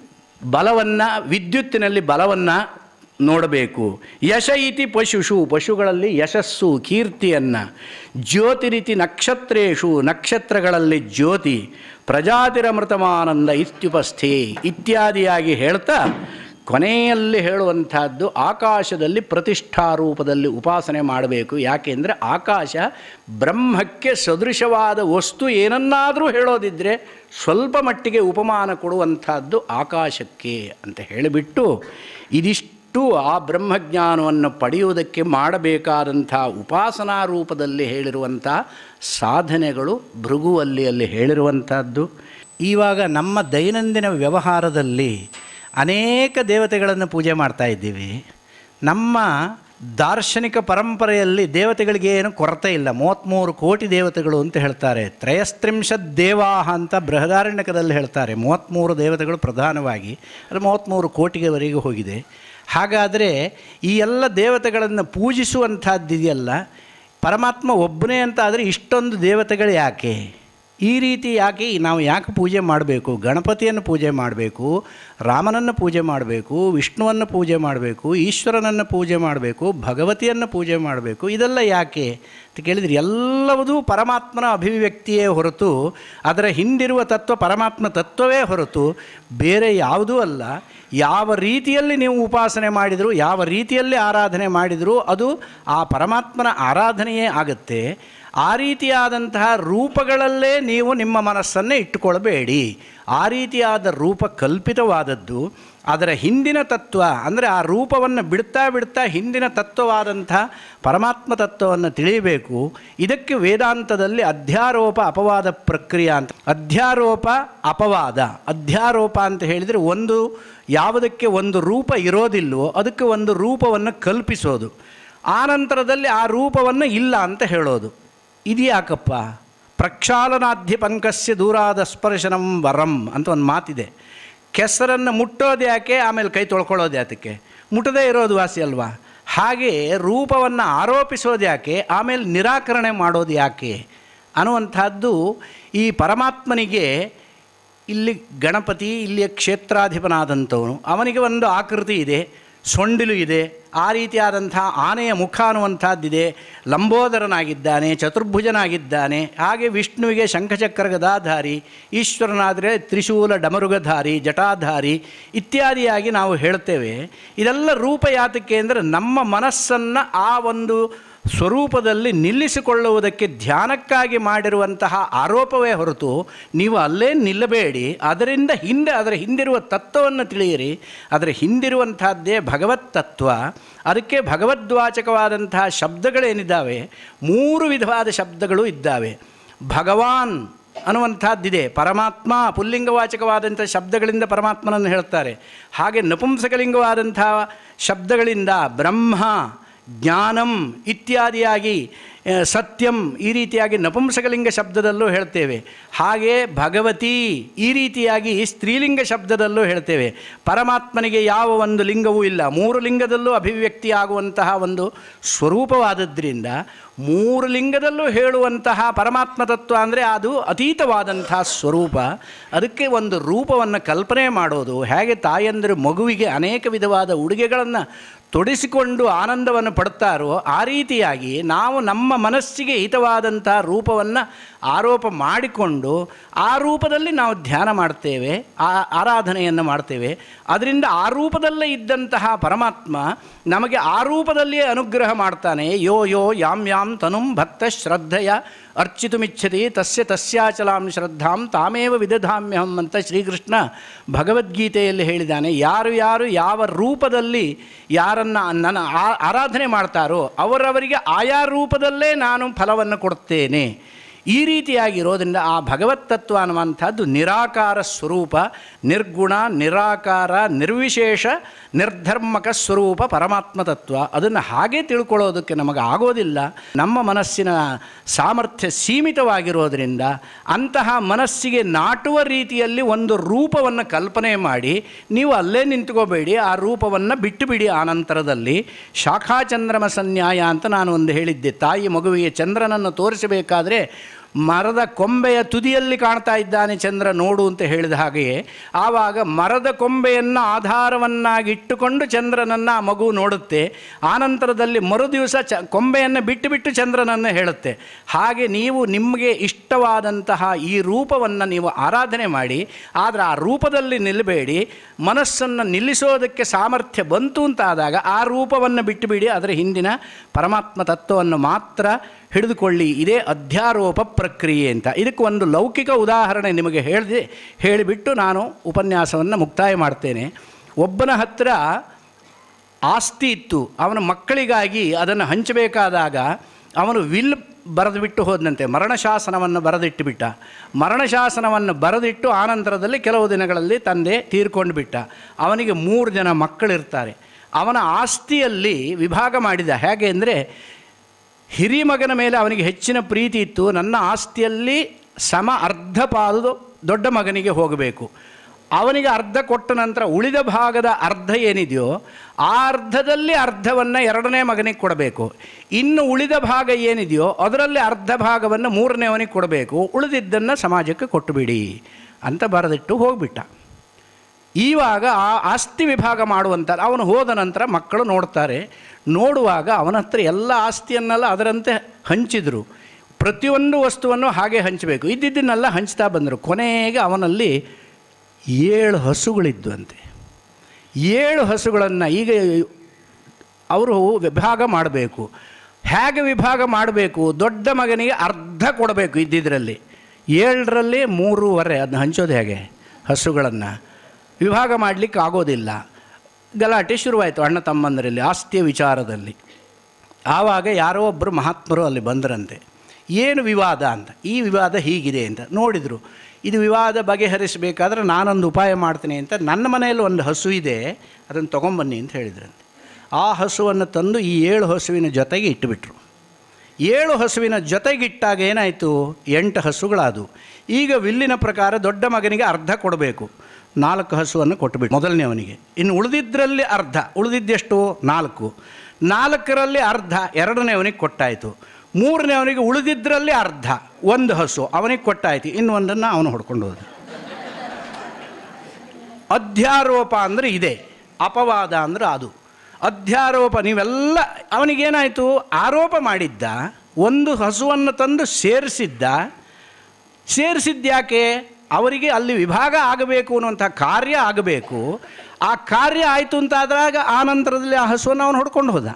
ಬಲವನ್ನು ವಿದ್ಯುತ್ತಿನಲ್ಲಿ ಬಲವನ್ನು ನೋಡಬೇಕು ಯಶ ಇತಿ ಪಶುಷು ಪಶುಗಳಲ್ಲಿ ಯಶಸ್ಸು ಕೀರ್ತಿಯನ್ನು ಜ್ಯೋತಿರಿತಿ ನಕ್ಷತ್ರೇಶು ನಕ್ಷತ್ರಗಳಲ್ಲಿ ಜ್ಯೋತಿ ಪ್ರಜಾತಿರಮೃತಮಾನಂದ ಇತ್ಯುಪಸ್ಥೆ ಇತ್ಯಾದಿಯಾಗಿ ಹೇಳ್ತಾ ಕೊನೆಯಲ್ಲಿ ಹೇಳುವಂಥದ್ದು ಆಕಾಶದಲ್ಲಿ ಪ್ರತಿಷ್ಠಾ ರೂಪದಲ್ಲಿ ಉಪಾಸನೆ ಮಾಡಬೇಕು ಯಾಕೆಂದರೆ ಆಕಾಶ ಬ್ರಹ್ಮಕ್ಕೆ ಸದೃಶವಾದ ವಸ್ತು ಏನನ್ನಾದರೂ ಹೇಳೋದಿದ್ದರೆ ಸ್ವಲ್ಪ ಮಟ್ಟಿಗೆ ಉಪಮಾನ ಕೊಡುವಂಥದ್ದು ಆಕಾಶಕ್ಕೆ ಅಂತ ಹೇಳಿಬಿಟ್ಟು ಇದಿಷ್ಟು ಆ ಬ್ರಹ್ಮಜ್ಞಾನವನ್ನು ಪಡೆಯುವುದಕ್ಕೆ ಮಾಡಬೇಕಾದಂಥ ಉಪಾಸನಾ ರೂಪದಲ್ಲಿ ಹೇಳಿರುವಂಥ ಸಾಧನೆಗಳು ಭೃಗುವಲ್ಲಿ ಅಲ್ಲಿ ಹೇಳಿರುವಂಥದ್ದು ಇವಾಗ ನಮ್ಮ ದೈನಂದಿನ ವ್ಯವಹಾರದಲ್ಲಿ ಅನೇಕ ದೇವತೆಗಳನ್ನು ಪೂಜೆ ಮಾಡ್ತಾ ಇದ್ದೀವಿ ನಮ್ಮ ದಾರ್ಶನಿಕ ಪರಂಪರೆಯಲ್ಲಿ ದೇವತೆಗಳಿಗೆ ಏನು ಕೊರತೆ ಇಲ್ಲ ಮೂವತ್ತ್ಮೂರು ಕೋಟಿ ದೇವತೆಗಳು ಅಂತ ಹೇಳ್ತಾರೆ ತ್ರಯಸ್ತ್ರಿಂಶತ್ ದೇವಾಹ ಅಂತ ಬೃಹದಾರಣ್ಯಕದಲ್ಲಿ ಹೇಳ್ತಾರೆ ಮೂವತ್ತ್ಮೂರು ದೇವತೆಗಳು ಪ್ರಧಾನವಾಗಿ ಅದು ಮೂವತ್ತ್ಮೂರು ಕೋಟಿಗೆವರೆಗೂ ಹೋಗಿದೆ ಹಾಗಾದರೆ ಈ ಎಲ್ಲ ದೇವತೆಗಳನ್ನು ಪೂಜಿಸುವಂಥದ್ದಿದೆಯಲ್ಲ ಪರಮಾತ್ಮ ಒಬ್ಬನೇ ಅಂತ ಆದರೆ ಇಷ್ಟೊಂದು ದೇವತೆಗಳು ಯಾಕೆ ಈ ರೀತಿ ಯಾಕೆ ನಾವು ಯಾಕೆ ಪೂಜೆ ಮಾಡಬೇಕು ಗಣಪತಿಯನ್ನು ಪೂಜೆ ಮಾಡಬೇಕು ರಾಮನನ್ನು ಪೂಜೆ ಮಾಡಬೇಕು ವಿಷ್ಣುವನ್ನು ಪೂಜೆ ಮಾಡಬೇಕು ಈಶ್ವರನನ್ನು ಪೂಜೆ ಮಾಡಬೇಕು ಭಗವತಿಯನ್ನು ಪೂಜೆ ಮಾಡಬೇಕು ಇದೆಲ್ಲ ಯಾಕೆ ಅಂತ ಕೇಳಿದರೆ ಎಲ್ಲವುದೂ ಪರಮಾತ್ಮನ ಅಭಿವ್ಯಕ್ತಿಯೇ ಹೊರತು ಅದರ ಹಿಂದಿರುವ ತತ್ವ ಪರಮಾತ್ಮ ತತ್ವವೇ ಹೊರತು ಬೇರೆ ಯಾವುದೂ ಅಲ್ಲ ಯಾವ ರೀತಿಯಲ್ಲಿ ನೀವು ಉಪಾಸನೆ ಮಾಡಿದರೂ ಯಾವ ರೀತಿಯಲ್ಲಿ ಆರಾಧನೆ ಮಾಡಿದರೂ ಅದು ಆ ಪರಮಾತ್ಮನ ಆರಾಧನೆಯೇ ಆಗುತ್ತೆ ಆ ರೀತಿಯಾದಂತಹ ರೂಪಗಳಲ್ಲೇ ನೀವು ನಿಮ್ಮ ಮನಸ್ಸನ್ನೇ ಇಟ್ಟುಕೊಳ್ಬೇಡಿ ಆ ರೀತಿಯಾದ ರೂಪ ಕಲ್ಪಿತವಾದದ್ದು ಅದರ ಹಿಂದಿನ ತತ್ವ ಅಂದರೆ ಆ ರೂಪವನ್ನು ಬಿಡ್ತಾ ಬಿಡ್ತಾ ಹಿಂದಿನ ತತ್ವವಾದಂಥ ಪರಮಾತ್ಮ ತತ್ವವನ್ನು ತಿಳಿಯಬೇಕು ಇದಕ್ಕೆ ವೇದಾಂತದಲ್ಲಿ ಅಧ್ಯಾರೋಪ ಅಪವಾದ ಪ್ರಕ್ರಿಯೆ ಅಂತ ಅಧ್ಯಾರೋಪ ಅಪವಾದ ಅಧ್ಯಾರೋಪ ಅಂತ ಹೇಳಿದರೆ ಒಂದು ಯಾವುದಕ್ಕೆ ಒಂದು ರೂಪ ಇರೋದಿಲ್ವೋ ಅದಕ್ಕೆ ಒಂದು ರೂಪವನ್ನು ಕಲ್ಪಿಸೋದು ಆನಂತರದಲ್ಲಿ ಆ ರೂಪವನ್ನು ಇಲ್ಲ ಅಂತ ಹೇಳೋದು ಇದು ಯಾಕಪ್ಪ ಪ್ರಕ್ಷಾಲನಾಧ್ಯ ಪಂಕಸ್ಯ ದೂರಾದ ಸ್ಪರ್ಶನಂ ವರಂ ಅಂತ ಒಂದು ಮಾತಿದೆ ಕೆಸರನ್ನು ಮುಟ್ಟೋದು ಯಾಕೆ ಆಮೇಲೆ ಕೈ ತೊಳ್ಕೊಳ್ಳೋದು ಯಾತಕ್ಕೆ ಮುಟ್ಟದೇ ಇರೋದು ವಾಸಿ ಅಲ್ವಾ ಹಾಗೆ ರೂಪವನ್ನು ಆರೋಪಿಸೋದು ಯಾಕೆ ಆಮೇಲೆ ನಿರಾಕರಣೆ ಮಾಡೋದು ಯಾಕೆ ಅನ್ನುವಂಥದ್ದು ಈ ಪರಮಾತ್ಮನಿಗೆ ಇಲ್ಲಿ ಗಣಪತಿ ಇಲ್ಲಿಯ ಕ್ಷೇತ್ರಾಧಿಪನಾದಂಥವನು ಅವನಿಗೆ ಒಂದು ಆಕೃತಿ ಇದೆ ಸೊಂಡಿಲು ಇದೆ ಆ ರೀತಿಯಾದಂಥ ಆನೆಯ ಮುಖ ಅನ್ನುವಂಥದ್ದಿದೆ ಲಂಬೋದರನಾಗಿದ್ದಾನೆ ಚತುರ್ಭುಜನಾಗಿದ್ದಾನೆ ಹಾಗೆ ವಿಷ್ಣುವಿಗೆ ಶಂಖಚಕ್ರ ಗದಾಧಾರಿ ಈಶ್ವರನಾದರೆ ತ್ರಿಶೂಲ ಡಮರುಗಧಾರಿ ಜಟಾಧಾರಿ ಇತ್ಯಾದಿಯಾಗಿ ನಾವು ಹೇಳ್ತೇವೆ ಇದೆಲ್ಲ ರೂಪ ಯಾತಕ್ಕೆ ಅಂದರೆ ನಮ್ಮ ಮನಸ್ಸನ್ನು ಆ ಒಂದು ಸ್ವರೂಪದಲ್ಲಿ ನಿಲ್ಲಿಸಿಕೊಳ್ಳುವುದಕ್ಕೆ ಧ್ಯಾನಕ್ಕಾಗಿ ಮಾಡಿರುವಂತಹ ಆರೋಪವೇ ಹೊರತು ನೀವು ಅಲ್ಲೇ ನಿಲ್ಲಬೇಡಿ ಅದರಿಂದ ಹಿಂದೆ ಅದರ ಹಿಂದಿರುವ ತತ್ವವನ್ನು ತಿಳಿಯಿರಿ ಅದರ ಹಿಂದಿರುವಂತಹದ್ದೇ ಭಗವತ್ ತತ್ವ ಅದಕ್ಕೆ ಭಗವದ್ವಾಚಕವಾದಂತಹ ಶಬ್ದಗಳೇನಿದ್ದಾವೆ ಮೂರು ವಿಧವಾದ ಶಬ್ದಗಳು ಇದ್ದಾವೆ ಭಗವಾನ್ ಅನ್ನುವಂಥದ್ದಿದೆ ಪರಮಾತ್ಮ ಪುಲ್ಲಿಂಗವಾಚಕವಾದಂಥ ಶಬ್ದಗಳಿಂದ ಪರಮಾತ್ಮನನ್ನು ಹೇಳ್ತಾರೆ ಹಾಗೆ ನಪುಂಸಕಲಿಂಗವಾದಂಥ ಶಬ್ದಗಳಿಂದ ಬ್ರಹ್ಮ ಜ್ಞಾನಂ ಇತ್ಯಾದಿಯಾಗಿ ಆ, ಸತ್ಯಂ ಈ ರೀತಿಯಾಗಿ ನಪುಂಸಕಲಿಂಗ ಶಬ್ದದಲ್ಲೂ ಹೇಳ್ತೇವೆ ಹಾಗೆ ಭಗವತಿ ಈ ರೀತಿಯಾಗಿ ಸ್ತ್ರೀಲಿಂಗ ಶಬ್ದದಲ್ಲೂ ಹೇಳ್ತೇವೆ ಪರಮಾತ್ಮನಿಗೆ ಯಾವ ಒಂದು ಲಿಂಗವೂ ಇಲ್ಲ ಮೂರು ಲಿಂಗದಲ್ಲೂ ಅಭಿವ್ಯಕ್ತಿಯಾಗುವಂತಹ ಒಂದು ಸ್ವರೂಪವಾದದ್ರಿಂದ ಮೂರು ಲಿಂಗದಲ್ಲೂ ಹೇಳುವಂತಹ ಪರಮಾತ್ಮ ತತ್ವ ಅಂದರೆ ಅದು ಅತೀತವಾದಂತಹ ಸ್ವರೂಪ ಅದಕ್ಕೆ ಒಂದು ರೂಪವನ್ನು ಕಲ್ಪನೆ ಮಾಡೋದು ಹೇಗೆ ತಾಯಂದಿರು ಮಗುವಿಗೆ ಅನೇಕ ವಿಧವಾದ ಉಡುಗೆಗಳನ್ನು ತೊಡಿಸಿಕೊಂಡು ಆನಂದವನ್ನು ಪಡ್ತಾರೋ ಆ ರೀತಿಯಾಗಿ ನಾವು ನಮ್ಮ ಮನಸ್ಸಿಗೆ ಹಿತವಾದಂಥ ರೂಪವನ್ನು ಆರೋಪ ಮಾಡಿಕೊಂಡು ಆ ರೂಪದಲ್ಲಿ ನಾವು ಧ್ಯಾನ ಮಾಡ್ತೇವೆ ಆ ಆರಾಧನೆಯನ್ನು ಮಾಡ್ತೇವೆ ಅದರಿಂದ ಆ ರೂಪದಲ್ಲೇ ಇದ್ದಂತಹ ಪರಮಾತ್ಮ ನಮಗೆ ಆ ರೂಪದಲ್ಲಿಯೇ ಅನುಗ್ರಹ ಮಾಡ್ತಾನೆ ಯೋ ಯೋ ಯಾಂ ಯಾಂ ತನುಂ ಭಕ್ತ ಶ್ರದ್ಧೆಯ ಅರ್ಚಿತುಮಿಚ್ಛತಿ ತಸ್ಯ ತಸ್ಯಾಚಲಾಂ ಶ್ರದ್ಧಾಂ ತಾಮೇವ ವಿದಧಾಮ್ಯಹಂ ಅಂತ ಶ್ರೀಕೃಷ್ಣ ಭಗವದ್ಗೀತೆಯಲ್ಲಿ ಹೇಳಿದ್ದಾನೆ ಯಾರು ಯಾರು ಯಾವ ರೂಪದಲ್ಲಿ ಯಾರನ್ನು ನನ್ನ ಆ- ಆರಾಧನೆ ಮಾಡ್ತಾರೋ ಅವರವರಿಗೆ ಆಯಾ ರೂಪದಲ್ಲೇ ನಾನು ಫಲವನ್ನು ಕೊಡ್ತೇನೆ ಈ ರೀತಿಯಾಗಿರೋದ್ರಿಂದ ಆ ಭಗವತ್ ತತ್ವ ಅನ್ನುವಂಥದ್ದು ನಿರಾಕಾರ ಸ್ವರೂಪ ನಿರ್ಗುಣ ನಿರಾಕಾರ ನಿರ್ವಿಶೇಷ ನಿರ್ಧರ್ಮಕ ಸ್ವರೂಪ ಪರಮಾತ್ಮ ತತ್ವ ಅದನ್ನು ಹಾಗೆ ತಿಳ್ಕೊಳ್ಳೋದಕ್ಕೆ ನಮಗೆ ಆಗೋದಿಲ್ಲ ನಮ್ಮ ಮನಸ್ಸಿನ ಸಾಮರ್ಥ್ಯ ಸೀಮಿತವಾಗಿರೋದ್ರಿಂದ ಅಂತಹ ಮನಸ್ಸಿಗೆ ನಾಟುವ ರೀತಿಯಲ್ಲಿ ಒಂದು ರೂಪವನ್ನು ಕಲ್ಪನೆ ಮಾಡಿ ನೀವು ಅಲ್ಲೇ ನಿಂತ್ಕೋಬೇಡಿ ಆ ರೂಪವನ್ನು ಬಿಟ್ಟು ಬಿಡಿ ಆ ನಂತರದಲ್ಲಿ ಶಾಖಾಚಂದ್ರಮ ಸನ್ಯಾಯ ಅಂತ ನಾನು ಒಂದು ಹೇಳಿದ್ದೆ ತಾಯಿ ಮಗುವಿಗೆ ಚಂದ್ರನನ್ನು ತೋರಿಸಬೇಕಾದ್ರೆ ಮರದ ಕೊಂಬೆಯ ತುದಿಯಲ್ಲಿ ಕಾಣ್ತಾ ಇದ್ದಾನೆ ಚಂದ್ರ ನೋಡು ಅಂತ ಹೇಳಿದ ಹಾಗೆಯೇ ಆವಾಗ ಮರದ ಕೊಂಬೆಯನ್ನು ಆಧಾರವನ್ನಾಗಿಟ್ಟುಕೊಂಡು ಚಂದ್ರನನ್ನು ಆ ಮಗು ನೋಡುತ್ತೆ ಆನಂತರದಲ್ಲಿ ಮರುದಿವಸ ಚ ಕೊಂಬೆಯನ್ನು ಬಿಟ್ಟು ಬಿಟ್ಟು ಚಂದ್ರನನ್ನು ಹೇಳುತ್ತೆ ಹಾಗೆ ನೀವು ನಿಮಗೆ ಇಷ್ಟವಾದಂತಹ ಈ ರೂಪವನ್ನು ನೀವು ಆರಾಧನೆ ಮಾಡಿ ಆದರೆ ಆ ರೂಪದಲ್ಲಿ ನಿಲ್ಲಬೇಡಿ ಮನಸ್ಸನ್ನು ನಿಲ್ಲಿಸೋದಕ್ಕೆ ಸಾಮರ್ಥ್ಯ ಬಂತು ಅಂತಾದಾಗ ಆ ರೂಪವನ್ನು ಬಿಟ್ಟುಬಿಡಿ ಅದರ ಹಿಂದಿನ ಪರಮಾತ್ಮ ತತ್ವವನ್ನು ಮಾತ್ರ ಹಿಡಿದುಕೊಳ್ಳಿ ಇದೇ ಅಧ್ಯಾರೋಪ ಪ್ರಕ್ರಿಯೆ ಅಂತ ಇದಕ್ಕೆ ಒಂದು ಲೌಕಿಕ ಉದಾಹರಣೆ ನಿಮಗೆ ಹೇಳಿದೆ ಹೇಳಿಬಿಟ್ಟು ನಾನು ಉಪನ್ಯಾಸವನ್ನು ಮುಕ್ತಾಯ ಮಾಡ್ತೇನೆ ಒಬ್ಬನ ಹತ್ತಿರ ಆಸ್ತಿ ಇತ್ತು ಅವನ ಮಕ್ಕಳಿಗಾಗಿ ಅದನ್ನು ಹಂಚಬೇಕಾದಾಗ ಅವನು ವಿಲ್ ಬರೆದು ಬಿಟ್ಟು ಹೋದಂತೆ ಮರಣಶಾಸನವನ್ನು ಬರೆದಿಟ್ಟು ಬಿಟ್ಟ ಮರಣಶಾಸನವನ್ನು ಬರೆದಿಟ್ಟು ಆನಂತರದಲ್ಲಿ ಕೆಲವು ದಿನಗಳಲ್ಲಿ ತಂದೆ ತೀರ್ಕೊಂಡು ಬಿಟ್ಟ ಅವನಿಗೆ ಮೂರು ಜನ ಮಕ್ಕಳಿರ್ತಾರೆ ಅವನ ಆಸ್ತಿಯಲ್ಲಿ ವಿಭಾಗ ಮಾಡಿದ ಹೇಗೆ ಅಂದರೆ ಹಿರಿಯ ಮಗನ ಮೇಲೆ ಅವನಿಗೆ ಹೆಚ್ಚಿನ ಪ್ರೀತಿ ಇತ್ತು ನನ್ನ ಆಸ್ತಿಯಲ್ಲಿ ಸಮ ಅರ್ಧ ಪಾಲು ದೊಡ್ಡ ಮಗನಿಗೆ ಹೋಗಬೇಕು ಅವನಿಗೆ ಅರ್ಧ ಕೊಟ್ಟ ನಂತರ ಉಳಿದ ಭಾಗದ ಅರ್ಧ ಏನಿದೆಯೋ ಆ ಅರ್ಧದಲ್ಲಿ ಅರ್ಧವನ್ನು ಎರಡನೇ ಮಗನಿಗೆ ಕೊಡಬೇಕು ಇನ್ನು ಉಳಿದ ಭಾಗ ಏನಿದೆಯೋ ಅದರಲ್ಲಿ ಅರ್ಧ ಭಾಗವನ್ನು ಮೂರನೇವನಿಗೆ ಕೊಡಬೇಕು ಉಳಿದಿದ್ದನ್ನು ಸಮಾಜಕ್ಕೆ ಕೊಟ್ಟುಬಿಡಿ ಅಂತ ಬರೆದಿಟ್ಟು ಹೋಗಿಬಿಟ್ಟ ಈವಾಗ ಆ ಆಸ್ತಿ ವಿಭಾಗ ಮಾಡುವಂಥ ಅವನು ಹೋದ ನಂತರ ಮಕ್ಕಳು ನೋಡ್ತಾರೆ ನೋಡುವಾಗ ಅವನ ಹತ್ರ ಎಲ್ಲ ಆಸ್ತಿಯನ್ನೆಲ್ಲ ಅದರಂತೆ ಹಂಚಿದರು ಪ್ರತಿಯೊಂದು ವಸ್ತುವನ್ನು ಹಾಗೆ ಹಂಚಬೇಕು ಇದ್ದಿದ್ದನ್ನೆಲ್ಲ ಹಂಚ್ತಾ ಬಂದರು ಕೊನೆಗೆ ಅವನಲ್ಲಿ ಏಳು ಹಸುಗಳಿದ್ವಂತೆ ಏಳು ಹಸುಗಳನ್ನು ಈಗ ಅವರು ವಿಭಾಗ ಮಾಡಬೇಕು ಹೇಗೆ ವಿಭಾಗ ಮಾಡಬೇಕು ದೊಡ್ಡ ಮಗನಿಗೆ ಅರ್ಧ ಕೊಡಬೇಕು ಇದ್ದಿದ್ದರಲ್ಲಿ ಏಳರಲ್ಲಿ ಮೂರುವರೆ ಅದನ್ನ ಹಂಚೋದು ಹೇಗೆ ಹಸುಗಳನ್ನು ವಿಭಾಗ ಮಾಡಲಿಕ್ಕೆ ಆಗೋದಿಲ್ಲ ಗಲಾಟೆ ಶುರುವಾಯಿತು ಅಣ್ಣ ತಮ್ಮಂದರಲ್ಲಿ ಆಸ್ತಿಯ ವಿಚಾರದಲ್ಲಿ ಆವಾಗ ಯಾರೋ ಒಬ್ಬರು ಮಹಾತ್ಮರು ಅಲ್ಲಿ ಬಂದರಂತೆ ಏನು ವಿವಾದ ಅಂತ ಈ ವಿವಾದ ಹೀಗಿದೆ ಅಂತ ನೋಡಿದರು ಇದು ವಿವಾದ ಬಗೆಹರಿಸಬೇಕಾದ್ರೆ ನಾನೊಂದು ಉಪಾಯ ಮಾಡ್ತೀನಿ ಅಂತ ನನ್ನ ಮನೆಯಲ್ಲಿ ಒಂದು ಹಸು ಇದೆ ಅದನ್ನು ತೊಗೊಂಬನ್ನಿ ಅಂತ ಹೇಳಿದ್ರಂತೆ ಆ ಹಸುವನ್ನು ತಂದು ಈ ಏಳು ಹಸುವಿನ ಜೊತೆಗೆ ಇಟ್ಟುಬಿಟ್ರು ಏಳು ಹಸುವಿನ ಜೊತೆಗಿಟ್ಟಾಗ ಏನಾಯಿತು ಎಂಟು ಹಸುಗಳಾದವು ಈಗ ವಿಲ್ಲಿನ ಪ್ರಕಾರ ದೊಡ್ಡ ಮಗನಿಗೆ ಅರ್ಧ ಕೊಡಬೇಕು ನಾಲ್ಕು ಹಸುವನ್ನು ಕೊಟ್ಟುಬಿಟ್ಟು ಮೊದಲನೇವನಿಗೆ ಇನ್ನು ಉಳಿದಿದ್ದರಲ್ಲಿ ಅರ್ಧ ಉಳಿದಿದ್ದೆಷ್ಟು ನಾಲ್ಕು ನಾಲ್ಕರಲ್ಲಿ ಅರ್ಧ ಎರಡನೇವನಿಗೆ ಕೊಟ್ಟಾಯಿತು ಮೂರನೇವನಿಗೆ ಉಳಿದಿದ್ದರಲ್ಲಿ ಅರ್ಧ ಒಂದು ಹಸು ಅವನಿಗೆ ಕೊಟ್ಟಾಯಿತು ಇನ್ನು ಒಂದನ್ನು ಅವನು ಹೊಡ್ಕೊಂಡು ಹೋದ ಅಧ್ಯಾರೋಪ ಅಂದರೆ ಇದೆ ಅಪವಾದ ಅಂದರೆ ಅದು ಅಧ್ಯಾರೋಪ ನೀವೆಲ್ಲ ಅವನಿಗೇನಾಯಿತು ಆರೋಪ ಮಾಡಿದ್ದ ಒಂದು ಹಸುವನ್ನು ತಂದು ಸೇರಿಸಿದ್ದ ಸೇರಿಸಿದ್ಯಾಕೆ ಅವರಿಗೆ ಅಲ್ಲಿ ವಿಭಾಗ ಆಗಬೇಕು ಅನ್ನುವಂಥ ಕಾರ್ಯ ಆಗಬೇಕು ಆ ಕಾರ್ಯ ಆಯಿತು ಅಂತಾದಾಗ ಆ ನಂತರದಲ್ಲಿ ಆ ಹಸುವನ್ನು ಅವನು ಹೊಡ್ಕೊಂಡು ಹೋದ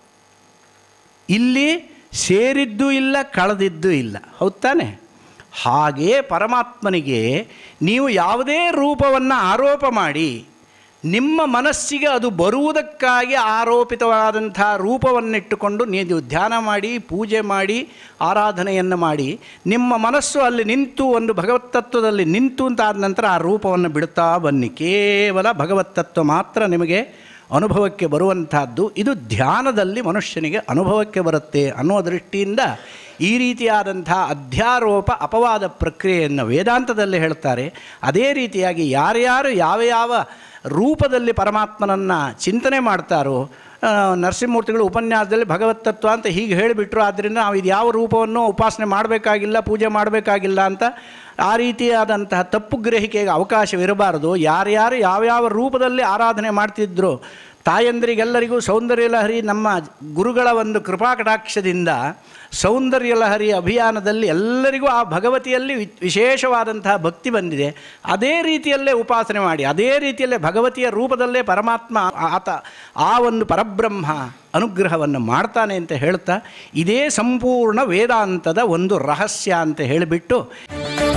ಇಲ್ಲಿ ಸೇರಿದ್ದೂ ಇಲ್ಲ ಕಳೆದಿದ್ದೂ ಇಲ್ಲ ಹೌದ್ ತಾನೆ ಹಾಗೆಯೇ ಪರಮಾತ್ಮನಿಗೆ ನೀವು ಯಾವುದೇ ರೂಪವನ್ನು ಆರೋಪ ಮಾಡಿ ನಿಮ್ಮ ಮನಸ್ಸಿಗೆ ಅದು ಬರುವುದಕ್ಕಾಗಿ ಆರೋಪಿತವಾದಂಥ ರೂಪವನ್ನಿಟ್ಟುಕೊಂಡು ನೀವು ಧ್ಯಾನ ಮಾಡಿ ಪೂಜೆ ಮಾಡಿ ಆರಾಧನೆಯನ್ನು ಮಾಡಿ ನಿಮ್ಮ ಮನಸ್ಸು ಅಲ್ಲಿ ನಿಂತು ಒಂದು ಭಗವತ್ತತ್ವದಲ್ಲಿ ನಿಂತು ಅಂತಾದ ನಂತರ ಆ ರೂಪವನ್ನು ಬಿಡುತ್ತಾ ಬನ್ನಿ ಕೇವಲ ಭಗವತ್ತತ್ವ ಮಾತ್ರ ನಿಮಗೆ ಅನುಭವಕ್ಕೆ ಬರುವಂತಹದ್ದು ಇದು ಧ್ಯಾನದಲ್ಲಿ ಮನುಷ್ಯನಿಗೆ ಅನುಭವಕ್ಕೆ ಬರುತ್ತೆ ಅನ್ನೋ ದೃಷ್ಟಿಯಿಂದ ಈ ರೀತಿಯಾದಂಥ ಅಧ್ಯಾರೋಪ ಅಪವಾದ ಪ್ರಕ್ರಿಯೆಯನ್ನು ವೇದಾಂತದಲ್ಲಿ ಹೇಳ್ತಾರೆ ಅದೇ ರೀತಿಯಾಗಿ ಯಾರ್ಯಾರು ಯಾವ ಯಾವ ರೂಪದಲ್ಲಿ ಪರಮಾತ್ಮನನ್ನು ಚಿಂತನೆ ಮಾಡ್ತಾರೋ ಆ, ನರಸಿಂಹಮೂರ್ತಿಗಳು ಉಪನ್ಯಾಸದಲ್ಲಿ ಭಗವತ್ತತ್ವ ಅಂತ ಹೀಗೆ ಹೇಳಿಬಿಟ್ರು ಆದ್ದರಿಂದ ನಾವು ಇದು ಯಾವ ರೂಪವನ್ನು ಉಪಾಸನೆ ಮಾಡಬೇಕಾಗಿಲ್ಲ ಪೂಜೆ ಮಾಡಬೇಕಾಗಿಲ್ಲ ಅಂತ ಆ ರೀತಿಯಾದಂತಹ ತಪ್ಪು ಗ್ರಹಿಕೆಗೆ ಅವಕಾಶವಿರಬಾರದು ಯಾರ್ಯಾರು ಯಾವ್ಯಾವ ರೂಪದಲ್ಲಿ ಆರಾಧನೆ ಮಾಡ್ತಿದ್ರು ತಾಯಂದರಿಗೆಲ್ಲರಿಗೂ ಸೌಂದರ್ಯ ಲಹರಿ ನಮ್ಮ ಗುರುಗಳ ಒಂದು ಕೃಪಾ ಕಟಾಕ್ಷದಿಂದ ಸೌಂದರ್ಯ ಲಹರಿ ಅಭಿಯಾನದಲ್ಲಿ ಎಲ್ಲರಿಗೂ ಆ ಭಗವತಿಯಲ್ಲಿ ವಿ- ವಿಶೇಷವಾದಂತಹ ಭಕ್ತಿ ಬಂದಿದೆ ಅದೇ ರೀತಿಯಲ್ಲೇ ಉಪಾಸನೆ ಮಾಡಿ ಅದೇ ರೀತಿಯಲ್ಲೇ ಭಗವತಿಯ ರೂಪದಲ್ಲೇ ಪರಮಾತ್ಮ ಆತ ಆ ಒಂದು ಪರಬ್ರಹ್ಮ ಅನುಗ್ರಹವನ್ನು ಮಾಡ್ತಾನೆ ಅಂತ ಹೇಳ್ತಾ ಇದೇ ಸಂಪೂರ್ಣ ವೇದಾಂತದ ಒಂದು ರಹಸ್ಯ ಅಂತ ಹೇಳಿಬಿಟ್ಟು